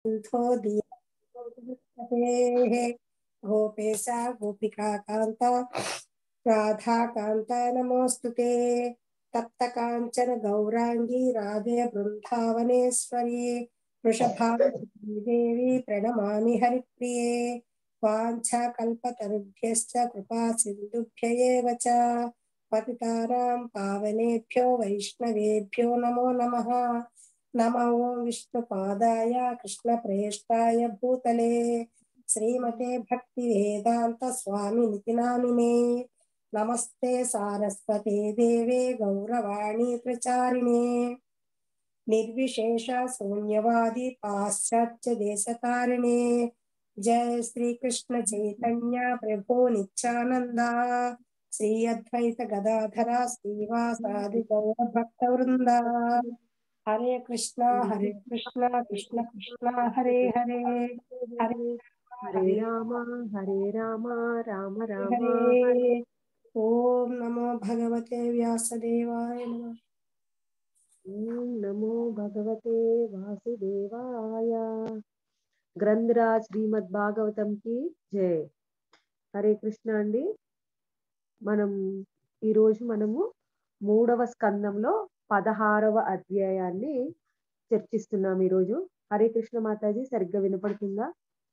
ोदीयतेः गोपेशा गोपिका कान्ता राधा कान्ता नमोऽस्तु ते तप्तकाञ्चन गौराङ्गी राधे बृन्दावनेश्वरी वृषभावती देवी प्रणमामि हरिप्रिये वाञ्छाकल्पतरुभ्यश्च कृपा सिन्धुभ्य एव च पतितानां पावनेभ्यो वैष्णवेभ्यो नमो नमः नम ॐ विष्णुपादाय कृष्णप्रेष्ठाय भूतले श्रीमते भक्तिवेदान्त स्वामिनिति नामिने नमस्ते सारस्वते देवे गौरवाणी प्रचारिणे निर्विशेष शून्यवादी पाश्चात्य देशतारिणे जय श्री कृष्ण चैतन्य प्रभु नित्यानंदा श्री अद्वैत गदाधरा श्रीवासादि गौर भक्त वृंदा हरे कृष्णा हरे कृष्णा कृष्ण कृष्णा हरे हरे हरे హరే రామ హరే రామ రామ రామ हरे ओम नमो भगवते व्यासदेवाय नमः ఓం నమో భగవతే వాసుదేవాయ గ్రంథరాజ్ శ్రీమద్ భాగవతం కి జై హరే కృష్ణ అండి మనం ఈరోజు మనము మూడవ స్కందంలో పదహారవ అధ్యాయాన్ని చర్చిస్తున్నాం ఈరోజు హరే కృష్ణ మాతాజీ సరిగ్గా వినపడుతుందా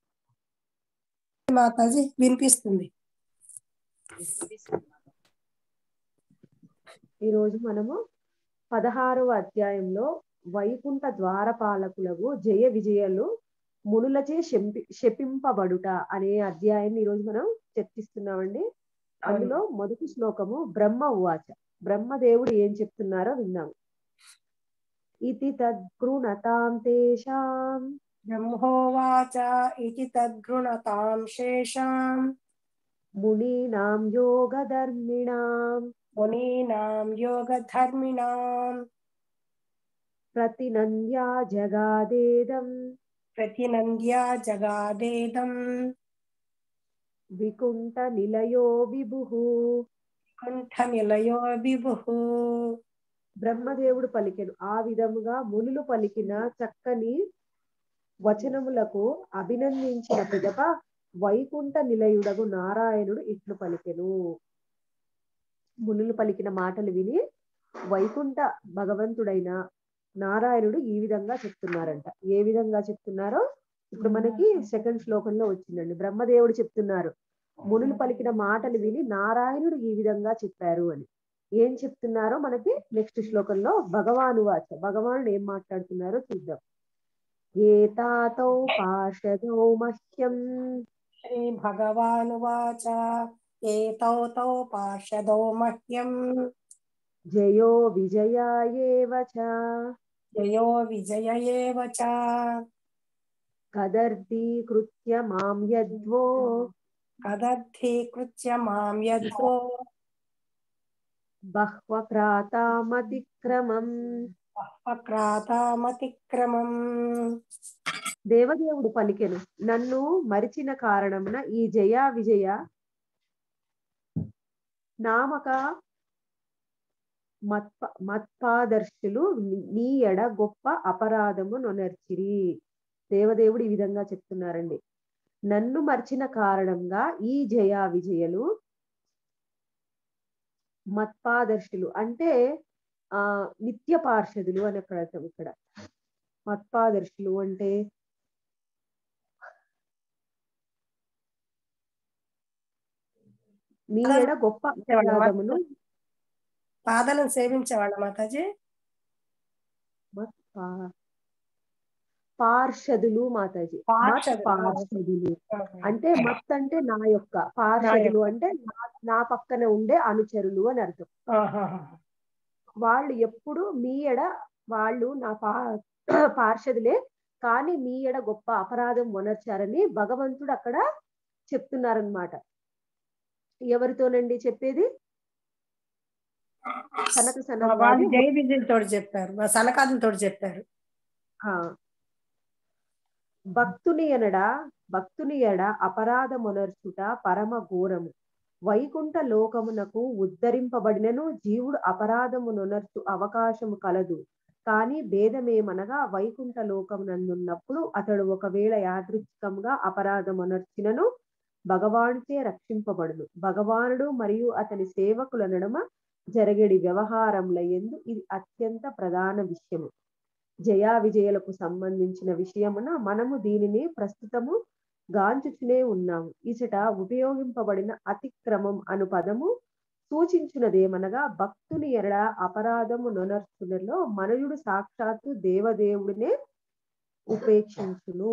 మాతాజీ వినిపిస్తుంది ఈ రోజు మనము పదహారవ అధ్యాయంలో వైకుంఠ ద్వారపాలకులకు జయ విజయలు మునులచే శంపి శపింపబడుట అనే అధ్యాయాన్ని ఈరోజు మనం చర్చిస్తున్నామండి అందులో మొదటి శ్లోకము బ్రహ్మ ఉవాచ బ్రహ్మదేవుడు ఏం చెప్తున్నారో విన్నాము ఇది తద్గృణతాం తేషాం బ్రహ్మోవాచ ఇతి తద్గృణతాం శేషాం మునీనాం యోగధర్మిణాం మునీనాం యోగధర్మిణాం ప్రతినంద్యా జగాదేదం ప్రతినంద్యా జగాదేదం వికుంఠ నిలయో విభుః కంఠ నిలయో విభుః బ్రహ్మదేవుడు పలికెను ఆ విధముగా మునులు పలికిన చక్కని వచనములకు అభినందించిన పిదప వైకుంఠ నిలయుడగు నారాయణుడు ఇట్లు పలికెను మునులు పలికిన మాటలు విని వైకుంఠ భగవంతుడైన నారాయణుడు ఈ విధంగా చెప్తున్నారంట ఏ విధంగా చెప్తున్నారో ఇప్పుడు మనకి సెకండ్ శ్లోకంలో వచ్చిందండి బ్రహ్మదేవుడు చెప్తున్నారు మునులు పలికిన మాటలు విని నారాయణుడు ఈ విధంగా చెప్పారు అని ఏం చెప్తున్నారో మనకి నెక్స్ట్ శ్లోకంలో భగవాను వాచ భగవానుడు ఏం మాట్లాడుతున్నారో చూద్దాం ఏతాతౌ పార్షదౌ మహ్యం శ్రీ భగవానువాచ ఏతౌ తౌ పార్షదౌ మహ్యం జయో విజయాయేవ చ జయో విజయ ఏవ చ కదర్దీకృత్య మాం యద్వో కదర్థీకృత్య మాం యద్వో బహ్వక్రాతామతిక్రమం వక్రాతామతిక్రమం దేవదేవుడు పలికెను నన్ను మరిచిన కారణమున ఈ జయ విజయ నామక మత్ప మత్పాదర్శులు నీ- నీ ఎడ గొప్ప అపరాధము నొనర్చిరి దేవదేవుడు ఈ విధంగా చెప్తున్నారండి నన్ను మర్చిన కారణంగా ఈ జయ విజయలు మత్పాదర్శులు అంటే ఆ నిత్య పార్షదులు అని అక్కడ అర్థం ఇక్కడ మత్పాదర్శులు అంటే మీ ఎడ గొప్ప అపరాధమును పాదలను సేవించేవాళ్ళ మాతాజీ మత్పా- పార్షదులు మాతాజీ మత్ పార్షదులు. పార్షదులు అంటే మత్ అంటే నా యొక్క పార్షదులు అంటే నా- నా పక్కన ఉండే అనుచరులు అని అర్థం ఆహాహా. వాళ్ళు ఎప్పుడు మీ ఎడ వాళ్ళు నా పా పార్షదులే కానీ మీ ఎడ గొప్ప అపరాధం వనర్చారని భగవంతుడు అక్కడ చెప్తున్నారనమాట ఎవరితోనండి చెప్పేది సనక వాళ్ళు సనకాది జై విజయ్ తోటి చెప్పారు మా సనకాదుల తోటి చెప్పారు ఆ. భక్తుని ఎనడ భక్తుని ఎడ అపరాధమునర్చుట పరమ ఘోరము వైకుంఠ లోకమునకు ఉద్ధరింపబడినను జీవుడు అపరాధమునొనర్చు అవకాశము కలదు కానీ భేదమేమనగా వైకుంఠ లోకమునందున్నప్పుడు అతడు ఒకవేళ యాదృచ్ఛికంగా అపరాధం అనర్చినను భగవానుచే రక్షింపబడును భగవానుడు మరియు అతని సేవకుల నడుమ జరగడి వ్యవహారముల ఎందు ఇది అత్యంత ప్రధాన విషయము జయా విజయులకు సంబంధించిన విషయమున మనము దీనిని ప్రస్తుతము గాంచుచునే ఉన్నాము ఇచట ఉపయోగింపబడిన అతిక్రమం అను పదము సూచించినదేమనగా భక్తుని ఎరడ అపరాధము నొనర్చులలో మనయుడు సాక్షాత్తు దేవదేవుడినే ఉపేక్షించును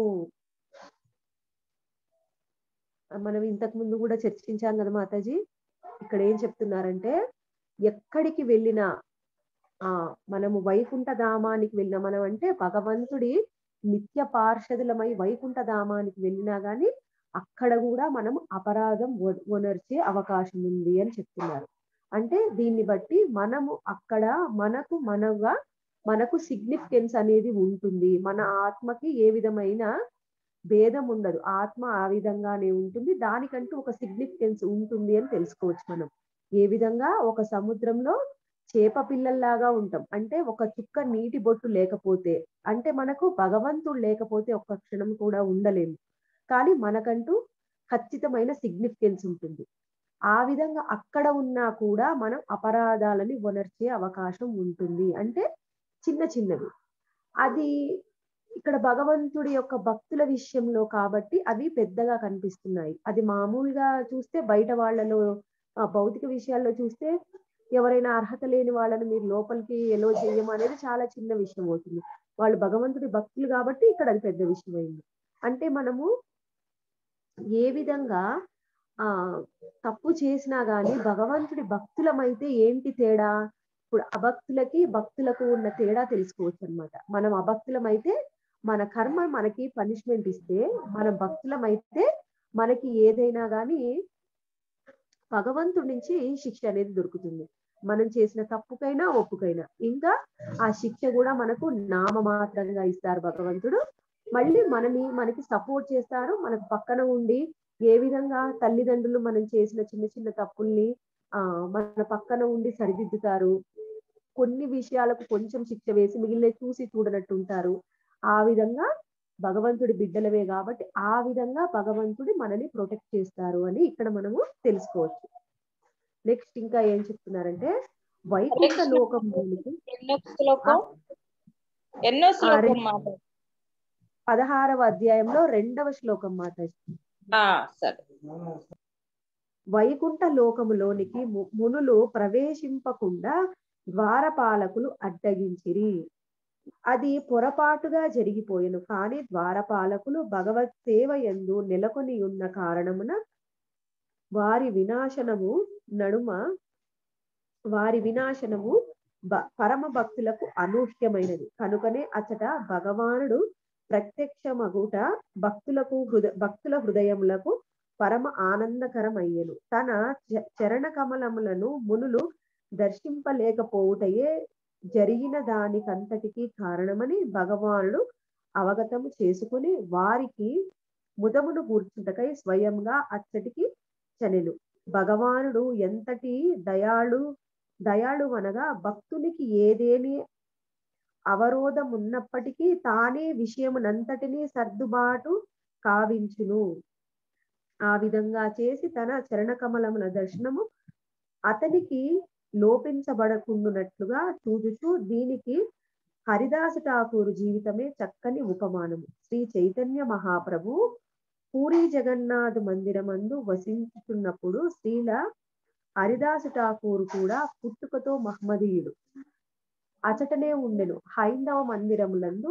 మనం ఇంతకు ముందు కూడా చర్చించాం కదా మాతాజీ ఇక్కడ ఏం చెప్తున్నారంటే ఎక్కడికి వెళ్ళినా ఆ మనము వైకుంఠ ధామానికి వెళ్ళిన మనం అంటే భగవంతుడి నిత్య పార్షదులమై వైకుంఠ ధామానికి వెళ్ళినా గాని అక్కడ కూడా మనం అపరాధం ఒనర్చే అవకాశం ఉంది అని చెప్తున్నారు అంటే దీన్ని బట్టి మనము అక్కడ మనకు మనగా మనకు సిగ్నిఫికెన్స్ అనేది ఉంటుంది మన ఆత్మకి ఏ విధమైన భేదం ఉండదు ఆత్మ ఆ విధంగానే ఉంటుంది దానికంటూ ఒక సిగ్నిఫికెన్స్ ఉంటుంది అని తెలుసుకోవచ్చు మనం ఏ విధంగా ఒక సముద్రంలో చేప పిల్లల్లాగా ఉంటాం అంటే ఒక చుక్క నీటి బొట్టు లేకపోతే అంటే మనకు భగవంతుడు లేకపోతే ఒక్క క్షణం కూడా ఉండలేము కానీ మనకంటూ ఖచ్చితమైన సిగ్నిఫికెన్స్ ఉంటుంది ఆ విధంగా అక్కడ ఉన్నా కూడా మనం అపరాధాలని వనర్చే అవకాశం ఉంటుంది అంటే చిన్న చిన్నవి అది ఇక్కడ భగవంతుడి యొక్క భక్తుల విషయంలో కాబట్టి అవి పెద్దగా కనిపిస్తున్నాయి అది మామూలుగా చూస్తే బయట వాళ్ళలో భౌతిక విషయాల్లో చూస్తే ఎవరైనా అర్హత లేని వాళ్ళని మీరు లోపలికి ఎలో చేయడం అనేది చాలా చిన్న విషయం అవుతుంది వాళ్ళు భగవంతుడి భక్తులు కాబట్టి ఇక్కడ అది పెద్ద విషయం అయింది అంటే మనము ఏ విధంగా ఆ తప్పు చేసినా గాని భగవంతుడి భక్తులమైతే ఏంటి తేడా ఇప్పుడు అభక్తులకి భక్తులకు ఉన్న తేడా తెలుసుకోవచ్చు అనమాట మనం అభక్తులమైతే మన కర్మ మనకి పనిష్మెంట్ ఇస్తే మన భక్తులమైతే మనకి ఏదైనా గాని భగవంతుడి నుంచి శిక్ష అనేది దొరుకుతుంది మనం చేసిన తప్పుకైనా ఒప్పుకైనా ఇంకా ఆ శిక్ష కూడా మనకు నామమాత్రంగా ఇస్తారు భగవంతుడు మళ్ళీ మనని మనకి సపోర్ట్ చేస్తారు మనకు పక్కన ఉండి ఏ విధంగా తల్లిదండ్రులు మనం చేసిన చిన్న చిన్న తప్పుల్ని ఆ మన పక్కన ఉండి సరిదిద్దుతారు కొన్ని విషయాలకు కొంచెం శిక్ష వేసి మిగిలిన చూసి చూడనట్టు ఉంటారు ఆ విధంగా భగవంతుడి బిడ్డలవే కాబట్టి ఆ విధంగా భగవంతుడి మనని ప్రొటెక్ట్ చేస్తారు అని ఇక్కడ మనము తెలుసుకోవచ్చు నెక్స్ట్ ఇంకా ఏం చెప్తున్నారంటే వైకుంఠ లోకంలోనికి ఎన్నో శ్లోకం ఎన్నో శ్లోకం మాట పదహారవ అధ్యాయంలో రెండవ శ్లోకం మాట సరే వైకుంఠ లోకములోనికి మునులు ప్రవేశింపకుండా ద్వారపాలకులు అడ్డగించిరి అది పొరపాటుగా జరిగిపోయెను కానీ ద్వారపాలకులు భగవత్ సేవ ఎందు నెలకొని ఉన్న కారణమున వారి వినాశనము నడుమ వారి వినాశనము పరమ భక్తులకు అనూహ్యమైనది కనుకనే అచట భగవానుడు ప్రత్యక్షమగుట భక్తులకు హృద భక్తుల హృదయములకు పరమ ఆనందకరమయ్యను తన చరణ కమలములను మునులు దర్శింపలేకపోవుటయే జరిగిన దానికంతటికి కారణమని భగవానుడు అవగతము చేసుకుని వారికి ముదమును కూర్చుటకై స్వయంగా అచ్చటికి చనెను భగవానుడు ఎంతటి దయాళు దయాళు అనగా భక్తునికి ఏదేని అవరోధం ఉన్నప్పటికీ తానే విషయమునంతటినీ సర్దుబాటు కావించును ఆ విధంగా చేసి తన చరణ కమలముల దర్శనము అతనికి లోపించబడకుండునట్లుగా చూచుచు దీనికి హరిదాసు ఠాకూరు జీవితమే చక్కని ఉపమానము శ్రీ చైతన్య మహాప్రభు పూరి జగన్నాథ్ మందిరమందు వసించుతున్నప్పుడు శ్రీల హరిదాసు ఠాకూరు కూడా పుట్టుకతో మహమ్మదీయుడు అచటనే ఉండెను హైందవ మందిరములందు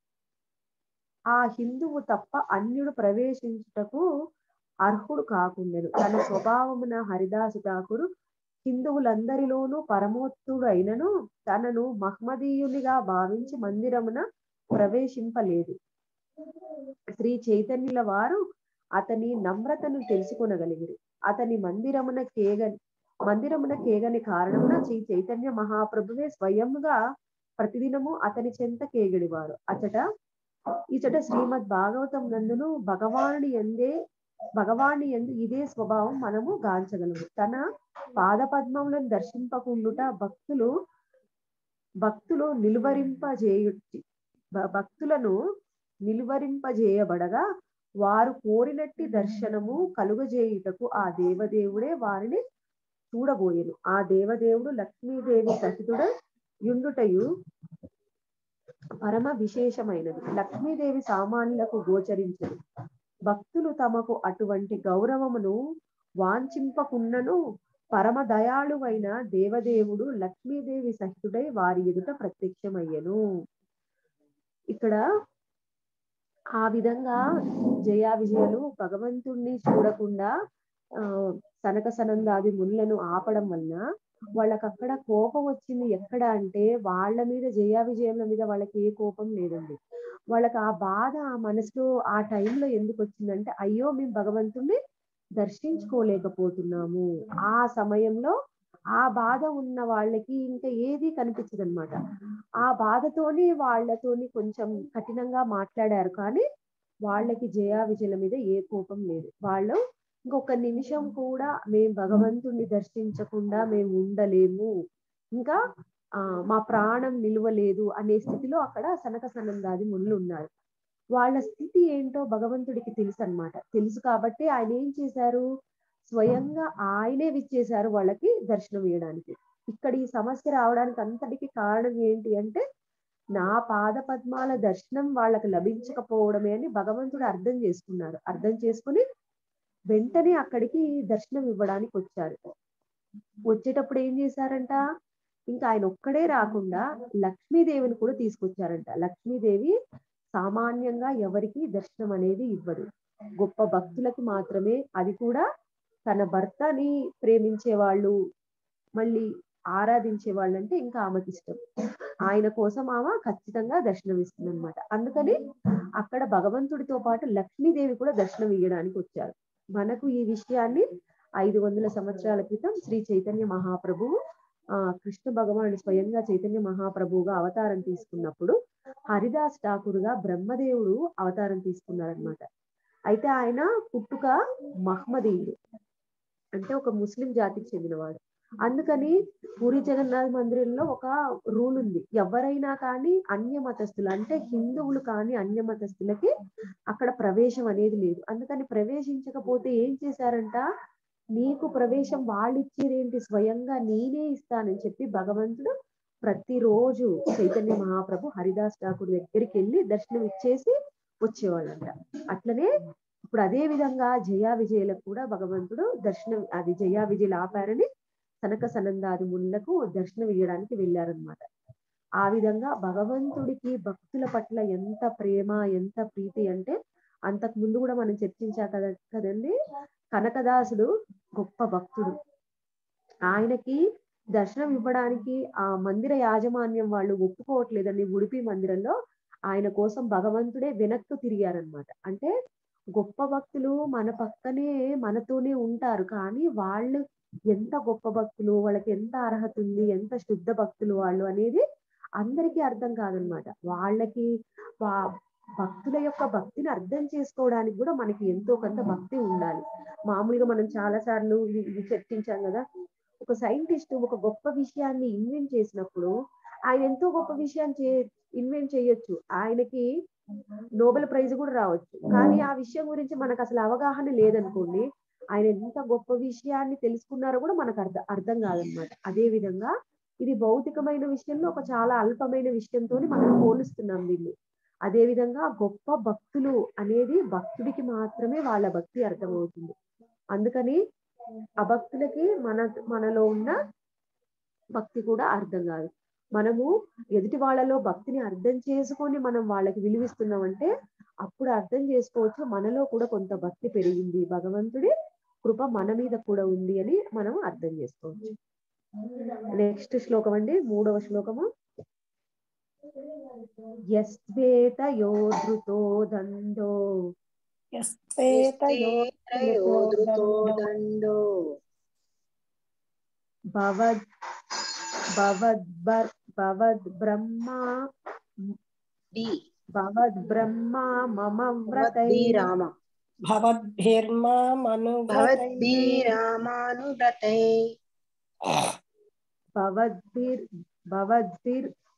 ఆ హిందువు తప్ప అన్యుడు ప్రవేశించుటకు అర్హుడు కాకుండెను తన స్వభావమున హరిదాసు ఠాకూరు హిందువులందరిలోనూ పరమోత్తుడు అయినను తనను మహ్మదీయునిగా భావించి మందిరమున ప్రవేశింపలేదు శ్రీ చైతన్యుల వారు అతని నమ్రతను తెలుసుకొనగలిగిరి అతని మందిరమున కేగని మందిరమున కేగని కారణమున శ్రీ చైతన్య మహాప్రభువే స్వయంగా ప్రతిదినము అతని చెంత కేగడివారు అచట ఇచట శ్రీమద్ భాగవతం నందును భగవానుడి ఎందే భగవాని ఎందు ఇదే స్వభావం మనము గాంచగలము తన పాద పద్మములను దర్శింపకుండుట భక్తులు భక్తులు నిలువరింపజేయు భ- భక్తులను నిలువరింపజేయబడగా వారు కోరినట్టి దర్శనము కలుగజేయుటకు ఆ దేవదేవుడే వారిని చూడబోయెను ఆ దేవదేవుడు లక్ష్మీదేవి సహితుడ యుండుటయు పరమ విశేషమైనది లక్ష్మీదేవి సామాన్యులకు గోచరించదు భక్తులు తమకు అటువంటి గౌరవమును వాంఛింపకున్నను పరమ దయాళువైన దేవదేవుడు లక్ష్మీదేవి సహితుడై వారి ఎదుట ప్రత్యక్షమయ్యను ఇక్కడ ఆ విధంగా జయా విజయలు భగవంతుణ్ణి చూడకుండా ఆ సనక సనందాది మునులను ఆపడం వలన వాళ్ళకి అక్కడ కోపం వచ్చింది ఎక్కడ అంటే వాళ్ళ మీద జయా విజయముల మీద వాళ్ళకి ఏ కోపం లేదండి వాళ్ళకి ఆ బాధ ఆ మనసులో ఆ టైంలో ఎందుకు వచ్చిందంటే అయ్యో మేము భగవంతుణ్ణి దర్శించుకోలేకపోతున్నాము ఆ సమయంలో ఆ బాధ ఉన్న వాళ్ళకి ఇంకా ఏది కనిపించదు అనమాట ఆ బాధతోని వాళ్ళతోని కొంచెం కఠినంగా మాట్లాడారు కానీ వాళ్ళకి జయా విజయుల మీద ఏ కోపం లేదు వాళ్ళు ఇంకొక నిమిషం కూడా మేము భగవంతుణ్ణి దర్శించకుండా మేము ఉండలేము ఇంకా ఆ మా ప్రాణం నిలువలేదు అనే స్థితిలో అక్కడ సనక సనందాది ముళ్ళు ఉన్నారు వాళ్ళ స్థితి ఏంటో భగవంతుడికి తెలుసు అన్నమాట తెలుసు కాబట్టి ఆయన ఏం చేశారు స్వయంగా ఆయనే విచ్చేశారు వాళ్ళకి దర్శనం ఇవ్వడానికి ఇక్కడ ఈ సమస్య రావడానికి అంతటికి కారణం ఏంటి అంటే నా పాద పద్మాల దర్శనం వాళ్ళకి లభించకపోవడమే అని భగవంతుడు అర్థం చేసుకున్నారు అర్థం చేసుకుని వెంటనే అక్కడికి దర్శనం ఇవ్వడానికి వచ్చారు వచ్చేటప్పుడు ఏం చేశారంట ఇంకా ఆయన ఒక్కడే రాకుండా లక్ష్మీదేవిని కూడా తీసుకొచ్చారంట లక్ష్మీదేవి సామాన్యంగా ఎవరికి దర్శనం అనేది ఇవ్వదు గొప్ప భక్తులకి మాత్రమే అది కూడా తన భర్తని ప్రేమించే వాళ్ళు మళ్ళీ ఆరాధించే వాళ్ళు అంటే ఇంకా ఆమెకి ఇష్టం ఆయన కోసం ఆమె ఖచ్చితంగా దర్శనం ఇస్తుంది అనమాట అందుకని అక్కడ భగవంతుడితో పాటు లక్ష్మీదేవి కూడా దర్శనం ఇవ్వడానికి వచ్చారు మనకు ఈ విషయాన్ని ఐదు వందల సంవత్సరాల క్రితం శ్రీ చైతన్య మహాప్రభువు ఆ కృష్ణ భగవానుడు స్వయంగా చైతన్య మహాప్రభువుగా అవతారం తీసుకున్నప్పుడు హరిదాస్ ఠాకూర్గా బ్రహ్మదేవుడు అవతారం తీసుకున్నారనమాట అయితే ఆయన పుట్టుక మహ్మదీయుడు అంటే ఒక ముస్లిం జాతికి చెందినవాడు అందుకని పూరి జగన్నాథ్ మందిరంలో ఒక రూల్ ఉంది ఎవరైనా కానీ అన్య మతస్థులు అంటే హిందువులు కానీ అన్య మతస్థులకి అక్కడ ప్రవేశం అనేది లేదు అందుకని ప్రవేశించకపోతే ఏం చేశారంట నీకు ప్రవేశం వాళ్ళు ఇచ్చేదేంటి స్వయంగా నేనే ఇస్తానని చెప్పి భగవంతుడు ప్రతిరోజు చైతన్య మహాప్రభు హరిదాస్ ఠాకూర్ దగ్గరికి వెళ్ళి దర్శనం ఇచ్చేసి వచ్చేవాళ్ళంట అట్లనే ఇప్పుడు అదే విధంగా జయా విజయులకు కూడా భగవంతుడు దర్శనం అది జయా విజయులు ఆపారని సనక సనందాది మునులకు దర్శనం ఇవ్వడానికి వెళ్ళారనమాట ఆ విధంగా భగవంతుడికి భక్తుల పట్ల ఎంత ప్రేమ ఎంత ప్రీతి అంటే అంతకు ముందు కూడా మనం చర్చించా కదా కదండి కనకదాసుడు గొప్ప భక్తుడు ఆయనకి దర్శనం ఇవ్వడానికి ఆ మందిర యాజమాన్యం వాళ్ళు ఒప్పుకోవట్లేదని ఉడిపి మందిరంలో ఆయన కోసం భగవంతుడే వెనక్కు తిరిగారనమాట అంటే గొప్ప భక్తులు మన పక్కనే మనతోనే ఉంటారు కానీ వాళ్ళు ఎంత గొప్ప భక్తులు వాళ్ళకి ఎంత అర్హత ఉంది ఎంత శుద్ధ భక్తులు వాళ్ళు అనేది అందరికీ అర్థం కాదనమాట వాళ్ళకి వా- భక్తుల యొక్క భక్తిని అర్థం చేసుకోవడానికి కూడా మనకి ఎంతో కొంత భక్తి ఉండాలి మామూలుగా మనం చాలా సార్లు ఇది ఇది చర్చించాం కదా ఒక సైంటిస్ట్ ఒక గొప్ప విషయాన్ని ఇన్వెంట్ చేసినప్పుడు ఆయన ఎంతో గొప్ప విషయాన్ని చే ఇన్వెంట్ చేయొచ్చు ఆయనకి నోబెల్ ప్రైజ్ కూడా రావచ్చు కానీ ఆ విషయం గురించి మనకు అసలు అవగాహన లేదనుకోండి ఆయన ఎంత గొప్ప విషయాన్ని తెలుసుకున్నారో కూడా మనకు అర్థం అర్థం కాదనమాట అదే విధంగా ఇది భౌతికమైన విషయంలో ఒక చాలా అల్పమైన విషయంతో మనం పోలుస్తున్నాం దీన్ని అదే విధంగా గొప్ప భక్తులు అనేది భక్తుడికి మాత్రమే వాళ్ళ భక్తి అర్థమవుతుంది అందుకని అభక్తులకి మన మనలో ఉన్న భక్తి కూడా అర్థం కాదు మనము ఎదుటి వాళ్ళలో భక్తిని అర్థం చేసుకొని మనం వాళ్ళకి విలువిస్తున్నామంటే అప్పుడు అర్థం చేసుకోవచ్చు మనలో కూడా కొంత భక్తి పెరిగింది భగవంతుడి కృప మన మీద కూడా ఉంది అని మనం అర్థం చేసుకోవచ్చు నెక్స్ట్ శ్లోకం అండి మూడవ శ్లోకము యస్వేత యోధృతో దండో యస్వేతయోధృతో దండో భవద్ భవద్బర్ భవద్ బ్రహ్మా డి భవద్ బ్రహ్మా మమ వ్రతై భవద్భి రామ భవద్భిర్మా భవద్భి మనువ్రతై రామానువ్రతై భవద్భిర్ భవద్భిర్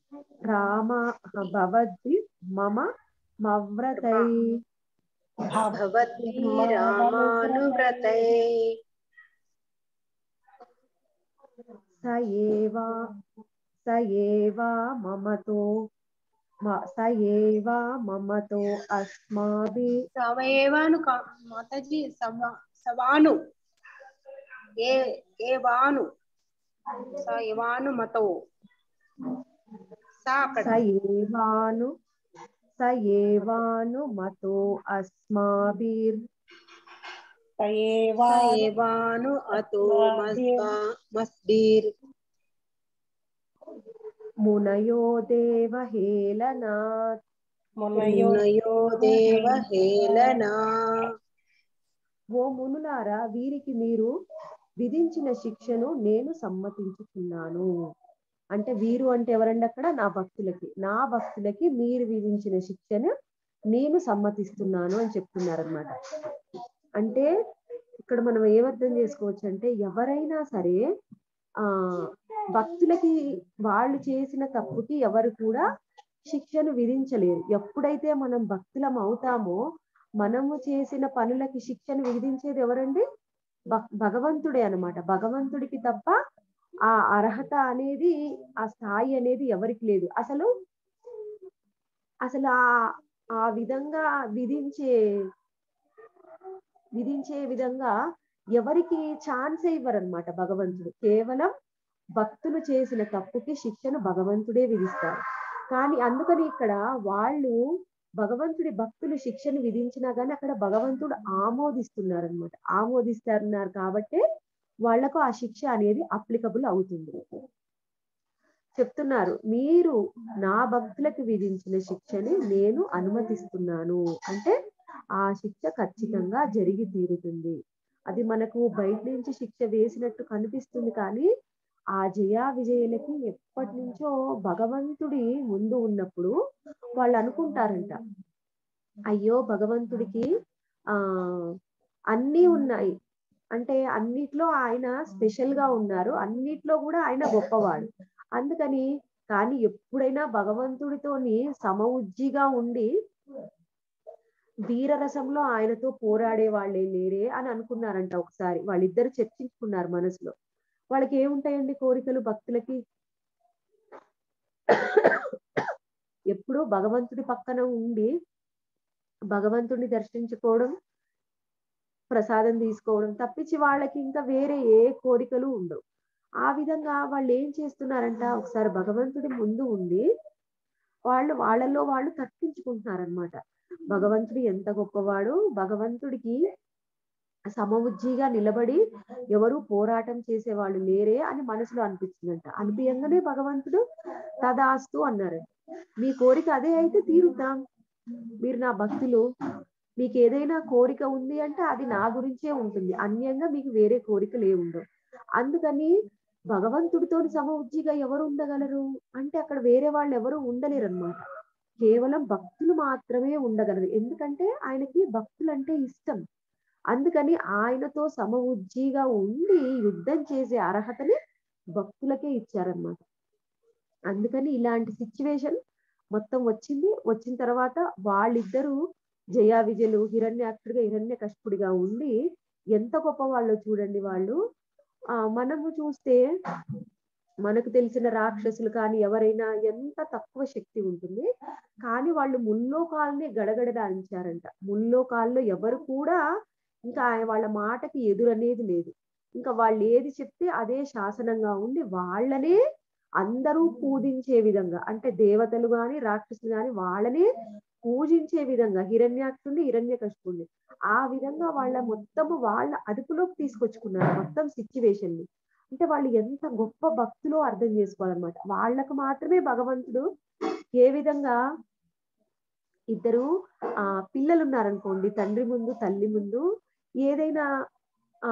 రామ భవద్భి మమ మవ్రతై भवद्भिरामानुव्रतै స ఏవా స ఏవా మమతో మ- స ఏవా మమతో అస్మాభి సవయేవాను కా- మాతాజీ సవ సవాను ఏ ఏ వాను స ఏవాను మతో సా అక్కడ స ఏవాను స ఏవాను మతో అస్మాభిర్ స ఏవాను అతో మస్బా మస్బీర్ మునయో దేవ హేళనాత్ మునయో దేవ హేళనా ఓ మునులారా వీరికి మీరు విధించిన శిక్షను నేను సమ్మతించుతున్నాను అంటే వీరు అంటే ఎవరండి అక్కడ నా భక్తులకి నా భక్తులకి మీరు విధించిన శిక్షను నేను సమ్మతిస్తున్నాను అని చెప్తున్నారు అనమాట అంటే ఇక్కడ మనం ఏమర్థం చేసుకోవచ్చు అంటే ఎవరైనా సరే ఆ భక్తులకి వాళ్ళు చేసిన తప్పుకి ఎవరు కూడా శిక్షను విధించలేరు ఎప్పుడైతే మనం భక్తులం అవుతామో మనము చేసిన పనులకి శిక్షను విధించేది ఎవరండి భ- భగవంతుడే అన్నమాట భగవంతుడికి తప్ప ఆ అర్హత అనేది ఆ స్థాయి అనేది ఎవరికి లేదు అసలు అసలు ఆ ఆ విధంగా విధించే విధించే విధంగా ఎవరికి ఛాన్సే ఇవ్వరన్నమాట భగవంతుడు కేవలం భక్తులు చేసిన తప్పుకి శిక్షను భగవంతుడే విధిస్తారు కానీ అందుకని ఇక్కడ వాళ్ళు భగవంతుడి భక్తులు శిక్షను విధించినా గానీ అక్కడ భగవంతుడు ఆమోదిస్తున్నారు అనమాట ఆమోదిస్తున్నారు కాబట్టే వాళ్లకు ఆ శిక్ష అనేది అప్లికబుల్ అవుతుంది చెప్తున్నారు మీరు నా భక్తులకు విధించిన శిక్షని నేను అనుమతిస్తున్నాను అంటే ఆ శిక్ష ఖచ్చితంగా జరిగి తీరుతుంది అది మనకు బయట నుంచి శిక్ష వేసినట్టు కనిపిస్తుంది కానీ ఆ జయా విజయులకి ఎప్పటి నుంచో భగవంతుడి ముందు ఉన్నప్పుడు వాళ్ళు అనుకుంటారంట అయ్యో భగవంతుడికి ఆ అన్నీ ఉన్నాయి అంటే అన్నిట్లో ఆయన స్పెషల్ గా ఉన్నారు అన్నిట్లో కూడా ఆయన గొప్పవాడు అందుకని కానీ ఎప్పుడైనా భగవంతుడితోని సమఉజ్జిగా ఉండి వీరరసంలో ఆయనతో పోరాడే వాళ్ళే లేరే అని అనుకున్నారంట ఒకసారి వాళ్ళిద్దరు చర్చించుకున్నారు మనసులో వాళ్ళకి ఏముంటాయండి కోరికలు భక్తులకి ఎప్పుడూ భగవంతుడి పక్కన ఉండి భగవంతుడిని దర్శించుకోవడం ప్రసాదం తీసుకోవడం తప్పించి వాళ్ళకి ఇంకా వేరే ఏ కోరికలు ఉండవు ఆ విధంగా వాళ్ళు ఏం చేస్తున్నారంట ఒకసారి భగవంతుడి ముందు ఉండి వాళ్ళు వాళ్ళలో వాళ్ళు తర్కించుకుంటున్నారనమాట భగవంతుడు ఎంత గొప్పవాడు భగవంతుడికి సమవుజ్జిగా నిలబడి ఎవరు పోరాటం చేసేవాళ్ళు లేరే అని మనసులో అనిపించిందంట అనిపించగానే భగవంతుడు తదాస్తు అన్నారంట మీ కోరిక అదే అయితే తీరుద్దాం మీరు నా భక్తులు మీకు ఏదైనా కోరిక ఉంది అంటే అది నా గురించే ఉంటుంది అన్యంగా మీకు వేరే కోరికలు ఏ ఉండవు అందుకని భగవంతుడితో సమవుజ్జిగా ఎవరు ఉండగలరు అంటే అక్కడ వేరే వాళ్ళు ఎవరు ఉండలేరు అనమాట కేవలం భక్తులు మాత్రమే ఉండగలరు ఎందుకంటే ఆయనకి భక్తులు అంటే ఇష్టం అందుకని ఆయనతో సమవుజ్జిగా ఉండి యుద్ధం చేసే అర్హతని భక్తులకే ఇచ్చారనమాట అందుకని ఇలాంటి సిచ్యువేషన్ మొత్తం వచ్చింది వచ్చిన తర్వాత వాళ్ళిద్దరూ జయా విజయులు హిరణ్యాక్షుడిగా హిరణ్య కష్పుడిగా ఉండి ఎంత గొప్ప వాళ్ళు చూడండి వాళ్ళు ఆ మనము చూస్తే మనకు తెలిసిన రాక్షసులు కానీ ఎవరైనా ఎంత తక్కువ శక్తి ఉంటుంది కానీ వాళ్ళు ముల్లోకాల్ని గడగడలాడించారంట ముల్లోకాల్లో ఎవరు కూడా ఇంకా ఆయన వాళ్ళ మాటకి ఎదురనేది లేదు ఇంకా వాళ్ళు ఏది చెప్తే అదే శాసనంగా ఉండి వాళ్ళనే అందరూ పూజించే విధంగా అంటే దేవతలు గాని రాక్షసులు గాని వాళ్ళనే పూజించే విధంగా హిరణ్యాక్షుడిని హిరణ్య కష్పుడిని ఆ విధంగా వాళ్ళ మొత్తము వాళ్ళ అదుపులోకి తీసుకొచ్చుకున్నారు మొత్తం సిచ్యువేషన్ ని అంటే వాళ్ళు ఎంత గొప్ప భక్తులో అర్థం చేసుకోవాలన్నమాట వాళ్ళకు మాత్రమే భగవంతుడు ఏ విధంగా ఇద్దరు ఆ పిల్లలు ఉన్నారనుకోండి తండ్రి ముందు తల్లి ముందు ఏదైనా ఆ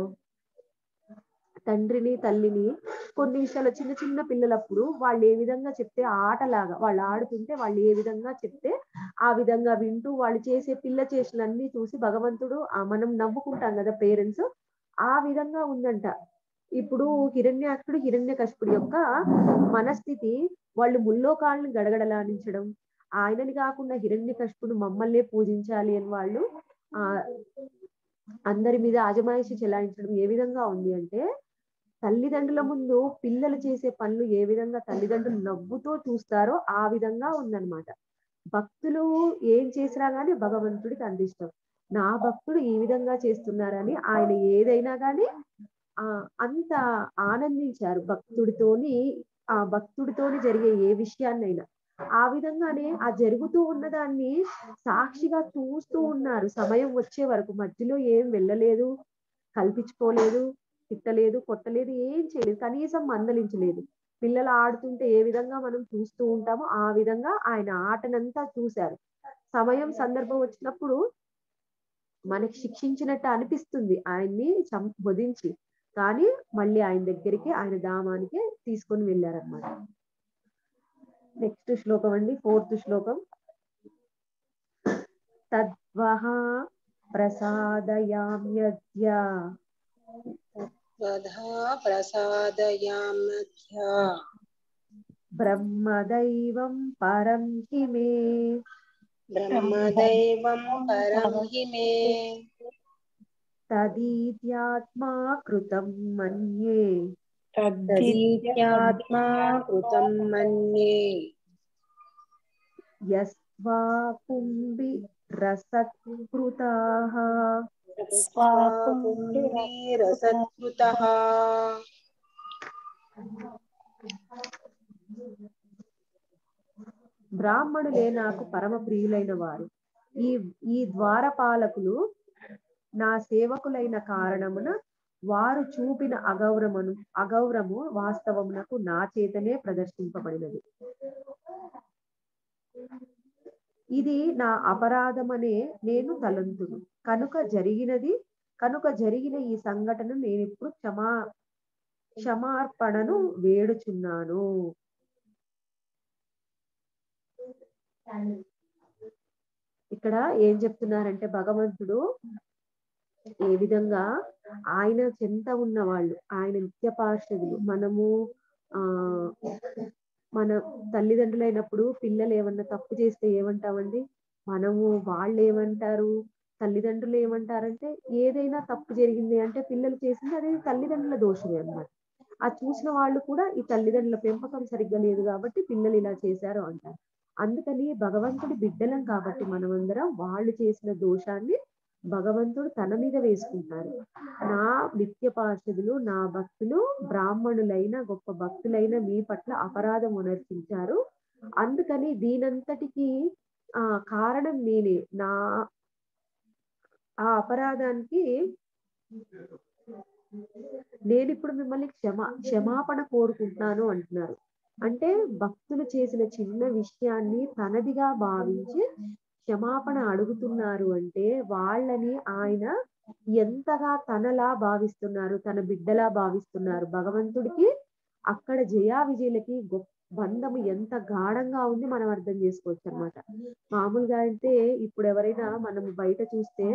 తండ్రిని తల్లిని కొన్ని విషయాలు చిన్న చిన్న పిల్లలప్పుడు వాళ్ళు ఏ విధంగా చెప్తే ఆటలాగా వాళ్ళు ఆడుతుంటే వాళ్ళు ఏ విధంగా చెప్తే ఆ విధంగా వింటూ వాళ్ళు చేసే పిల్ల చేసినన్ని చూసి భగవంతుడు ఆ మనం నవ్వుకుంటాం కదా పేరెంట్స్ ఆ విధంగా ఉందంట ఇప్పుడు హిరణ్యాక్షుడు హిరణ్యకశిపుడు యొక్క మనస్థితి వాళ్ళు ముల్లోకాలను గడగడలాడించడం ఆయనని కాకుండా హిరణ్యకశిపుడు మమ్మల్నే పూజించాలి అని వాళ్ళు ఆ అందరి మీద అజమాయిషి చెలాయించడం ఏ విధంగా ఉంది అంటే తల్లిదండ్రుల ముందు పిల్లలు చేసే పనులు ఏ విధంగా తల్లిదండ్రులు నవ్వుతో చూస్తారో ఆ విధంగా ఉందన్నమాట భక్తులు ఏం చేసినా గానీ భగవంతుడికి అందిష్టం నా భక్తుడు ఈ విధంగా చేస్తున్నారని ఆయన ఏదైనా గానీ ఆ అంత ఆనందించారు భక్తుడితోని ఆ భక్తుడితోని జరిగే ఏ విషయాన్నైనా ఆ విధంగానే ఆ జరుగుతూ ఉన్నదాన్ని సాక్షిగా చూస్తూ ఉన్నారు సమయం వచ్చే వరకు మధ్యలో ఏం వెళ్ళలేదు కల్పించుకోలేదు తిట్టలేదు కొట్టలేదు ఏం చేయలేదు కనీసం మందలించలేదు పిల్లలు ఆడుతుంటే ఏ విధంగా మనం చూస్తూ ఉంటామో ఆ విధంగా ఆయన ఆటనంతా చూశారు సమయం సందర్భం వచ్చినప్పుడు మనకి శిక్షించినట్టు అనిపిస్తుంది ఆయన్ని చం వధించి కానీ మళ్ళీ ఆయన దగ్గరికి ఆయన ధామానికి తీసుకొని వెళ్ళారనమాట నెక్స్ట్ శ్లోకం అండి ఫోర్త్ శ్లోకం తద్వహ ప్రసాదయామ్యద్య स्वधा प्रसादयाम्यध्य బ్రహ్మదైవం పరం हि मे ब्रह्मदैवं परं हि मे తదీత్యాత్మా కృతం మన్యే तदीत्यात्मा कृतं मन्ये యస్వా కుంభి రసత్కృతాః स्वापुण्डीरसत्कृतः బ్రాహ్మణులే నాకు పరమ ప్రియులైన వారు ఈ ఈ ద్వారపాలకులు నా సేవకులైన కారణమున వారు చూపిన అగౌరవమును అగౌరము వాస్తవమునకు నా చేతనే ప్రదర్శింపబడినది ఇది నా అపరాధమనే నేను తలంతును కనుక జరిగినది కనుక జరిగిన ఈ సంఘటన నేను ఇప్పుడు క్షమా క్షమార్పణను వేడుచున్నాను ఇక్కడ ఏం చెప్తున్నారంటే భగవంతుడు ఏ విధంగా ఆయన చెంత ఉన్న వాళ్ళు ఆయన నిత్య పార్షదులు మనము ఆ మన తల్లిదండ్రులైనప్పుడు పిల్లలు ఏమన్నా తప్పు చేస్తే ఏమంటామండి మనము వాళ్ళు ఏమంటారు తల్లిదండ్రులు ఏమంటారంటే ఏదైనా తప్పు జరిగింది అంటే పిల్లలు చేసింది అది తల్లిదండ్రుల దోషమే అన్నమాట ఆ చూసిన వాళ్ళు కూడా ఈ తల్లిదండ్రుల పెంపకం సరిగ్గా లేదు కాబట్టి పిల్లలు ఇలా చేశారు అంటారు అందుకని భగవంతుడి బిడ్డలం కాబట్టి మనమందరం వాళ్ళు చేసిన దోషాన్ని భగవంతుడు తన మీద వేసుకుంటారు నా నిత్య పార్షదులు నా భక్తులు బ్రాహ్మణులైన గొప్ప భక్తులైన మీ పట్ల అపరాధం ఉనర్చించారు అందుకని దీనంతటికి ఆ కారణం నేనే నా ఆ అపరాధానికి నేను ఇప్పుడు మిమ్మల్ని క్షమ క్షమాపణ కోరుకుంటున్నాను అంటున్నారు అంటే భక్తులు చేసిన చిన్న విషయాన్ని తనదిగా భావించి క్షమాపణ అడుగుతున్నారు అంటే వాళ్ళని ఆయన ఎంతగా తనలా భావిస్తున్నారు తన బిడ్డలా భావిస్తున్నారు భగవంతుడికి అక్కడ జయా విజయులకి గొప్ప బంధము ఎంత గాఢంగా ఉంది మనం అర్థం చేసుకోవచ్చు అనమాట మామూలుగా అయితే ఇప్పుడు ఎవరైనా మనం బయట చూస్తే